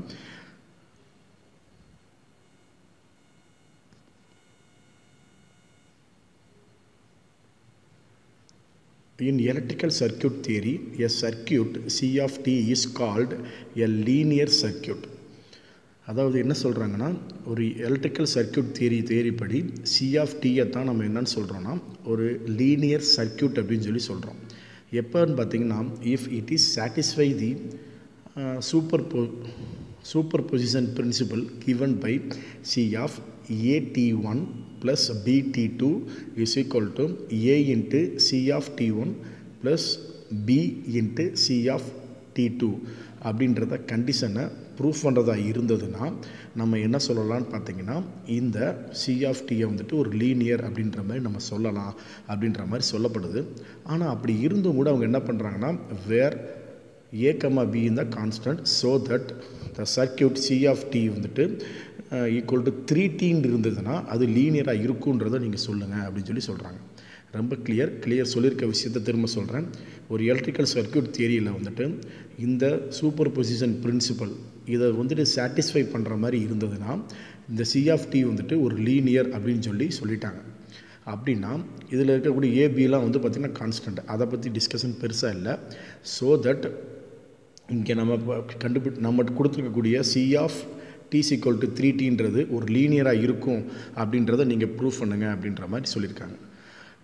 In electrical circuit theory, a circuit C of T is called a linear circuit. அதாவது என்ன சொல்கிறாங்கன்னா ஒரு எலக்ட்ரிக்கல் சர்க்கியூட் தியரி தேரிப்படி சி ஆஃப் டியை தான் நம்ம என்னன்னு சொல்கிறோன்னா ஒரு லீனியர் சர்க்கியூட் அப்படின்னு சொல்லி சொல்கிறோம் எப்போன்னு பார்த்தீங்கன்னா if it is satisfy the super po superposition principle given by c of a t one plus bt2 is equal to a into c of t1 plus b into c of t2 அப்படின்றத கண்டிஷனை proof பண்ணுறதா இருந்ததுன்னா நம்ம என்ன சொல்லலாம்னு பார்த்தீங்கன்னா இந்த c of டியை வந்துட்டு ஒரு லீனியர் அப்படின்ற மாதிரி நம்ம சொல்லலாம் அப்படின்ற மாதிரி சொல்லப்படுது ஆனால் அப்படி இருந்தும் கூட அவங்க என்ன பண்ணுறாங்கன்னா வேர் ஏ கமா பி இந்த constant so that the circuit c of t வந்துட்டு ஈக்குவல் டு த்ரீ டீன் இருந்ததுன்னா அது லீனியராக இருக்குன்றதை நீங்கள் சொல்லுங்கள் அப்படின்னு சொல்லி சொல்கிறாங்க ரொம்ப கிளியர் கிளியர் சொல்லியிருக்க விஷயத்தை திரும்ப சொல்கிறேன் ஒரு எலக்ட்ரிக்கல் சர்க்கியூட் தியரியில் வந்துட்டு இந்த சூப்பர் பொசிஷன் பிரின்சிபல் இதை வந்துட்டு சாட்டிஸ்ஃபை பண்ணுற மாதிரி இருந்ததுன்னா இந்த சி ஆஃப் டி வந்துட்டு ஒரு லீனியர் அப்படின்னு சொல்லி சொல்லிட்டாங்க அப்படின்னா இதில் இருக்கக்கூடிய ஏபிலாம் வந்து பார்த்திங்கன்னா கான்ஸ்டன்ட் அதை பற்றி டிஸ்கஷன் பெருசாக இல்லை ஸோ தட் இங்கே நம்ம கண்டுபி நம்ம கொடுத்துருக்கக்கூடிய c of t is equal to three டீன்றது ஒரு லீனியராக இருக்கும் அப்படின்றத நீங்கள் ப்ரூவ் பண்ணுங்கள் அப்படின்ற மாதிரி சொல்லியிருக்காங்க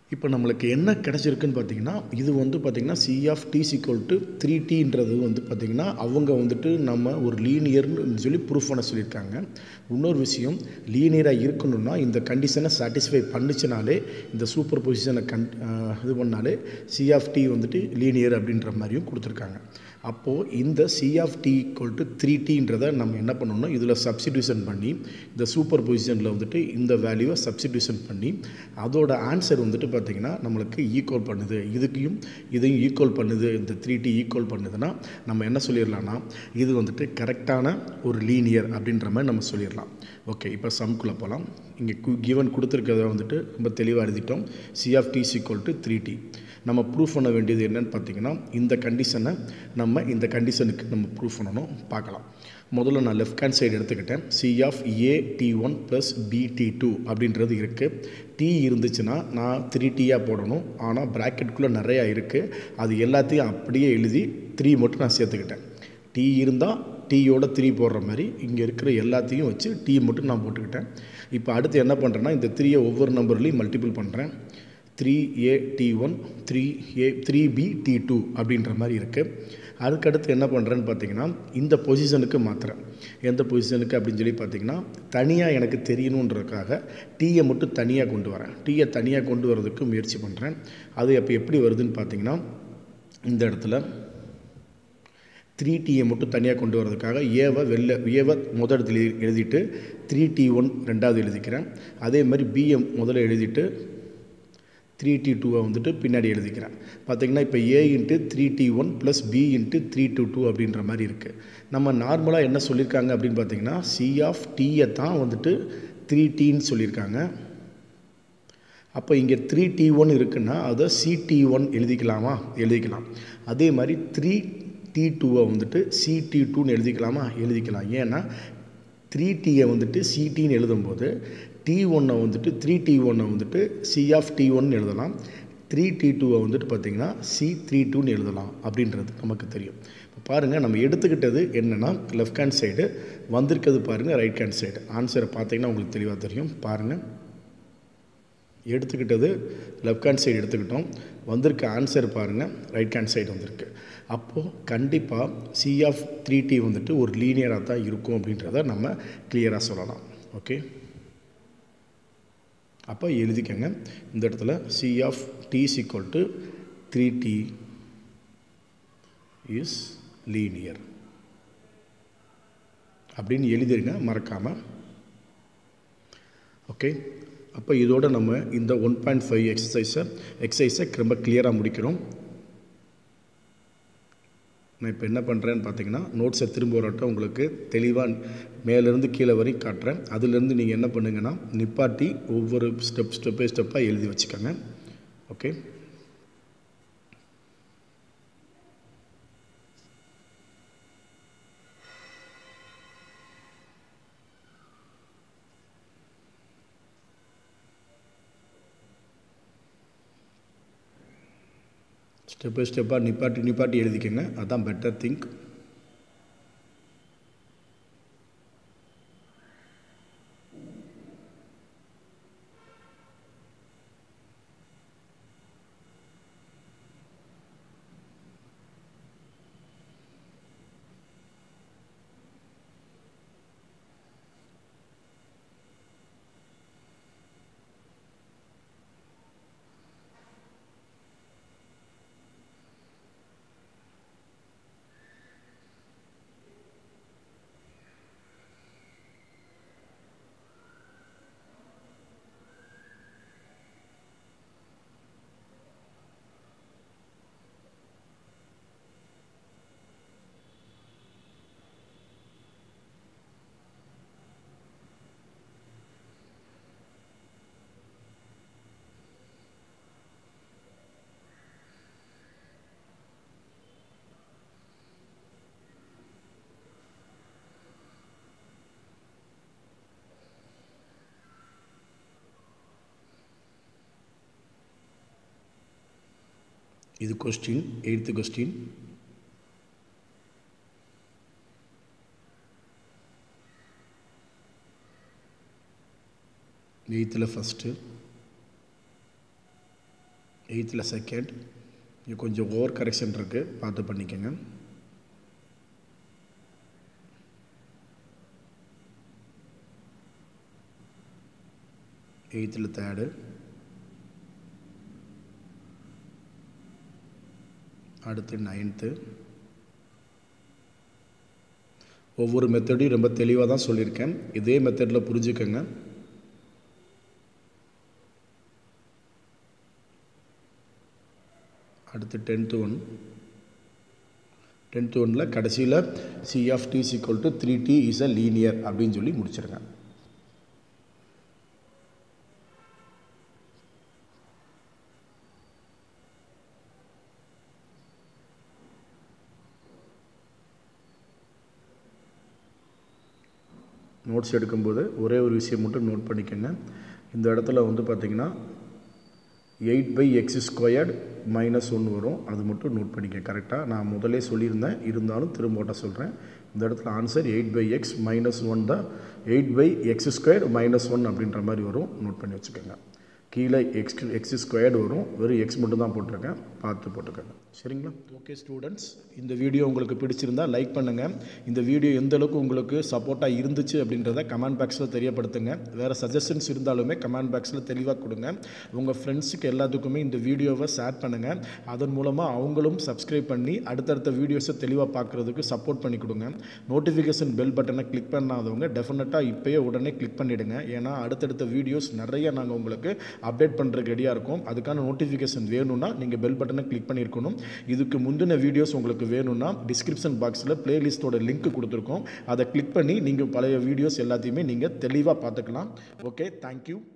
இப்போ நம்மளுக்கு என்ன கிடச்சிருக்குன்னு பார்த்தீங்கன்னா இது வந்து பார்த்திங்கன்னா c of t is equal to three டீன்றது வந்து பார்த்திங்கன்னா அவங்க வந்துட்டு நம்ம ஒரு லீனியர்னு சொல்லி ப்ரூஃப் பண்ண சொல்லியிருக்காங்க இன்னொரு விஷயம் லீனியராக இருக்கணும்னா இந்த கண்டிஷனை சாட்டிஸ்ஃபை பண்ணிச்சுனாலே இந்த சூப்பர் பொசிஷனை கன் இது பண்ணாலே சி ஆஃப் டி வந்துட்டு லீனியர் அப்படின்ற மாதிரியும் கொடுத்துருக்காங்க அப்போது இந்த c of t equal to three டீன்றதை நம்ம என்ன பண்ணணும் இதில் சப்ஸ்டிடியூஷன் பண்ணி இந்த சூப்பர் பொசிஷனில் வந்துட்டு இந்த வேல்யூவை சப்ஸ்டிடியூஷன் பண்ணி அதோட ஆன்சர் வந்துட்டு பார்த்திங்கன்னா நம்மளுக்கு ஈக்குவல் பண்ணுது இதுக்கையும் இதையும் ஈக்குவல் பண்ணுது இந்த த்ரீ டி ஈக்குவல் பண்ணுதுன்னா நம்ம என்ன சொல்லிடலாம்னா இது வந்துட்டு கரெக்டான ஒரு லீனியர் அப்படின்ற மாதிரி நம்ம சொல்லிடலாம் ஓகே இப்போ சம்குள்ளே போகலாம் இங்கே கிவன் கொடுத்துருக்கிறத வந்துட்டு ரொம்ப தெளிவாக எழுதிட்டோம் c of t equal to three t நம்ம ப்ரூஃப் பண்ண வேண்டியது என்னன்னு பார்த்தீங்கன்னா இந்த கண்டிஷனை நம்ம இந்த கண்டிஷனுக்கு நம்ம ப்ரூஃப் பண்ணணும் பார்க்கலாம் முதல்ல நான் லெஃப்ட் ஹேண்ட் சைடு எடுத்துக்கிட்டேன் c of a t one plus b t two அப்படின்றது இருக்குது டி இருந்துச்சுன்னா நான் த்ரீ டீயாக போடணும் ஆனால் ப்ராக்கெட்டுக்குள்ளே நிறையா இருக்குது அது எல்லாத்தையும் அப்படியே எழுதி த்ரீ மட்டும் நான் சேர்த்துக்கிட்டேன் டி இருந்தால் டீயோட த்ரீ போடுற மாதிரி இங்கே இருக்கிற எல்லாத்தையும் வச்சு டீ மட்டும் நான் போட்டுக்கிட்டேன் இப்போ அடுத்து என்ன பண்ணுறேன்னா இந்த த்ரீயை ஒவ்வொரு நம்பர்லேயும் மல்டிபிள் பண்ணுறேன் three a t one three a three b t two அப்படின்ற மாதிரி இருக்குது அதுக்கடுத்து என்ன பண்ணுறேன்னு பார்த்தீங்கன்னா இந்த பொசிஷனுக்கு மாற்றுறேன் எந்த பொசிஷனுக்கு அப்படின்னு சொல்லி பார்த்தீங்கன்னா தனியாக எனக்கு தெரியணுன்றதுக்காக டீயை மட்டும் தனியாக கொண்டு வரேன் டீயை தனியாக கொண்டு வரதுக்கு முயற்சி பண்ணுறேன் அது அப்போ எப்படி வருதுன்னு பார்த்தீங்கன்னா இந்த இடத்துல த்ரீ டீயை மட்டும் தனியாக கொண்டு வரதுக்காக ஏவை வெளில ஏவை முதல் இடத்துல எழுதிட்டு த்ரீ டி ஒன் ரெண்டாவது எழுதிக்கிறேன் அதே மாதிரி பிஎம் முதல்ல எழுதிட்டு த்ரீ டி டூவை வந்துட்டு பின்னாடி எழுதிக்கிறேன் பார்த்திங்கன்னா இப்போ a into three t one plus b into three two two அப்படின்ற மாதிரி இருக்குது நம்ம நார்மலாக என்ன சொல்லியிருக்காங்க அப்படின்னு பார்த்தீங்கன்னா சி ஆஃப் டீயை தான் வந்துட்டு த்ரீ டீன்னு சொல்லியிருக்காங்க அப்போ இங்கே த்ரீ டி ஒன் இருக்குன்னா அதை சிடி ஒன் எழுதிக்கலாமா எழுதிக்கலாம் அதே மாதிரி த்ரீ டி டூவை வந்துட்டு சிடி டூன்னு எழுதிக்கலாமா எழுதிக்கலாம் ஏன்னா த்ரீ டீயை வந்துட்டு சிடின்னு எழுதும்போது டி ஒன்னை வந்துட்டு த்ரீ டி ஒன்னை வந்துட்டு சி ஆஃப் டி ஒன் எழுதலாம் த்ரீ டி டூவை வந்துட்டு பார்த்திங்கன்னா சி த்ரீ டூன்னு எழுதலாம் அப்படின்றது நமக்கு தெரியும் இப்போ பாருங்கள் நம்ம எடுத்துக்கிட்டது என்னென்னா லெஃப்ட் ஹேண்ட் சைடு வந்திருக்கிறது பாருங்கள் ரைட் ஹேண்ட் சைடு ஆன்சரை பார்த்தீங்கன்னா உங்களுக்கு தெளிவாக தெரியும் பாருங்கள் எடுத்துக்கிட்டது லெஃப்ட் ஹேண்ட் சைடு எடுத்துக்கிட்டோம் வந்திருக்க ஆன்சர் பாருங்கள் ரைட் ஹேண்ட் சைடு வந்திருக்கு அப்போது கண்டிப்பாக சி ஆஃப் த்ரீ டி வந்துட்டு ஒரு லீனியராக தான் இருக்கும் அப்படின்றத நம்ம கிளியராக சொல்லலாம் ஓகே அப்போ எழுதிக்கங்க இந்த இடத்துல c of t equal to three t is linear அப்படின்னு எழுதிருங்க மறக்காமல் ஓகே அப்போ இதோட நம்ம இந்த ஒன் பாயிண்ட் ஃபைவ் எக்ஸசைஸை எக்ஸசைஸை ரொம்ப கிளியராக முடிக்கிறோம் நான் இப்போ என்ன பண்ணுறேன்னு பார்த்தீங்கன்னா நோட்ஸை திரும்ப வரட்டும் உங்களுக்கு தெளிவாக மேலேருந்து கீழே வரையும் காட்டுறேன் அதுலேருந்து நீங்கள் என்ன பண்ணுங்கன்னா நிப்பாட்டி ஒவ்வொரு ஸ்டெப் ஸ்டெப் பை ஸ்டெப்பாக எழுதி வச்சுக்கோங்க ஓகே ஸ்டெப் பை ஸ்டெப்பாக நிப்பாட்டி நிப்பாட்டி எழுதிக்கங்க அதுதான் பெட்டர் திங்க் இது கொஸ்டின் எயித்து கொஸ்டின் எயித்தில் ஃபஸ்ட்டு எயித்தில் செகண்ட் இங்கே கொஞ்சம் ஓவர் கரெக்ஷன் இருக்குது பார்த்து பண்ணிக்கோங்க எயித்தில் தேர்டு அடுத்து நைன்த்து ஒவ்வொரு மெத்தடையும் ரொம்ப தெளிவாக தான் சொல்லியிருக்கேன் இதே மெத்தடில் புரிஞ்சுக்கோங்க அடுத்து டென்த்து ஒன் டென்த்து ஒனில் கடைசியில் c of t is equal to three t is a linear அப்படின்னு சொல்லி முடிச்சிருங்க நோட்ஸ் எடுக்கும்போது ஒரே ஒரு விஷயம் மட்டும் நோட் பண்ணிக்கோங்க இந்த இடத்துல வந்து பார்த்திங்கன்னா eight by x squared minus ஒன்று வரும் அது மட்டும் நோட் பண்ணிக்க கரெக்டாக நான் முதலே சொல்லியிருந்தேன் இருந்தாலும் திரும்ப ஓட்ட சொல்கிறேன் இந்த இடத்துல answer eight by x minus one தான் eight by x squared minus one அப்படின்ற மாதிரி வரும் நோட் பண்ணி வச்சுக்கோங்க கீழே எக்ஸ் எக்ஸ் ஸ்கொயர்டு வரும் வெறும் எக்ஸ் மட்டும் தான் போட்டிருக்கேன் பார்த்து போட்டுக்கோங்க சரிங்களா ஓகே ஸ்டூடெண்ட்ஸ் இந்த வீடியோ உங்களுக்கு பிடிச்சிருந்தா லைக் பண்ணுங்கள் இந்த வீடியோ எந்த அளவுக்கு உங்களுக்கு சப்போர்ட்டாக இருந்துச்சு அப்படின்றத கமெண்ட் பாக்ஸில் தெரியப்படுத்துங்க வேறு சஜஷன்ஸ் இருந்தாலுமே கமெண்ட் பாக்ஸில் தெளிவாக கொடுங்க உங்கள் ஃப்ரெண்ட்ஸுக்கு எல்லாத்துக்குமே இந்த வீடியோவை ஷேர் பண்ணுங்கள் அதன் மூலமாக அவங்களும் சப்ஸ்கிரைப் பண்ணி அடுத்தடுத்த வீடியோஸை தெளிவாக பார்க்குறதுக்கு சப்போர்ட் பண்ணி கொடுங்க நோட்டிஃபிகேஷன் பெல் பட்டனை கிளிக் பண்ணாதவங்க டெஃபினட்டாக இப்போயே உடனே கிளிக் பண்ணிவிடுங்க ஏன்னா அடுத்தடுத்த வீடியோஸ் நிறைய நாங்கள் உங்களுக்கு அப்டேட் பண்ணுறதுக்கு ரெடியாக இருக்கும் அதுக்கான நோட்டிஃபிகேஷன் வேணும்னா நீங்கள் பெல் பட்டனை கிளிக் பண்ணியிருக்கணும் இதுக்கு முந்தின வீடியோஸ் உங்களுக்கு வேணும்னா டிஸ்கிரிப்ஷன் பாக்ஸில் பிளேலிஸ்ட்டோட லிங்க் கொடுத்துருக்கோம் அதை கிளிக் பண்ணி நீங்கள் பழைய வீடியோஸ் எல்லாத்தையுமே நீங்கள் தெளிவாக பார்த்துக்கலாம் ஓகே தேங்க்யூ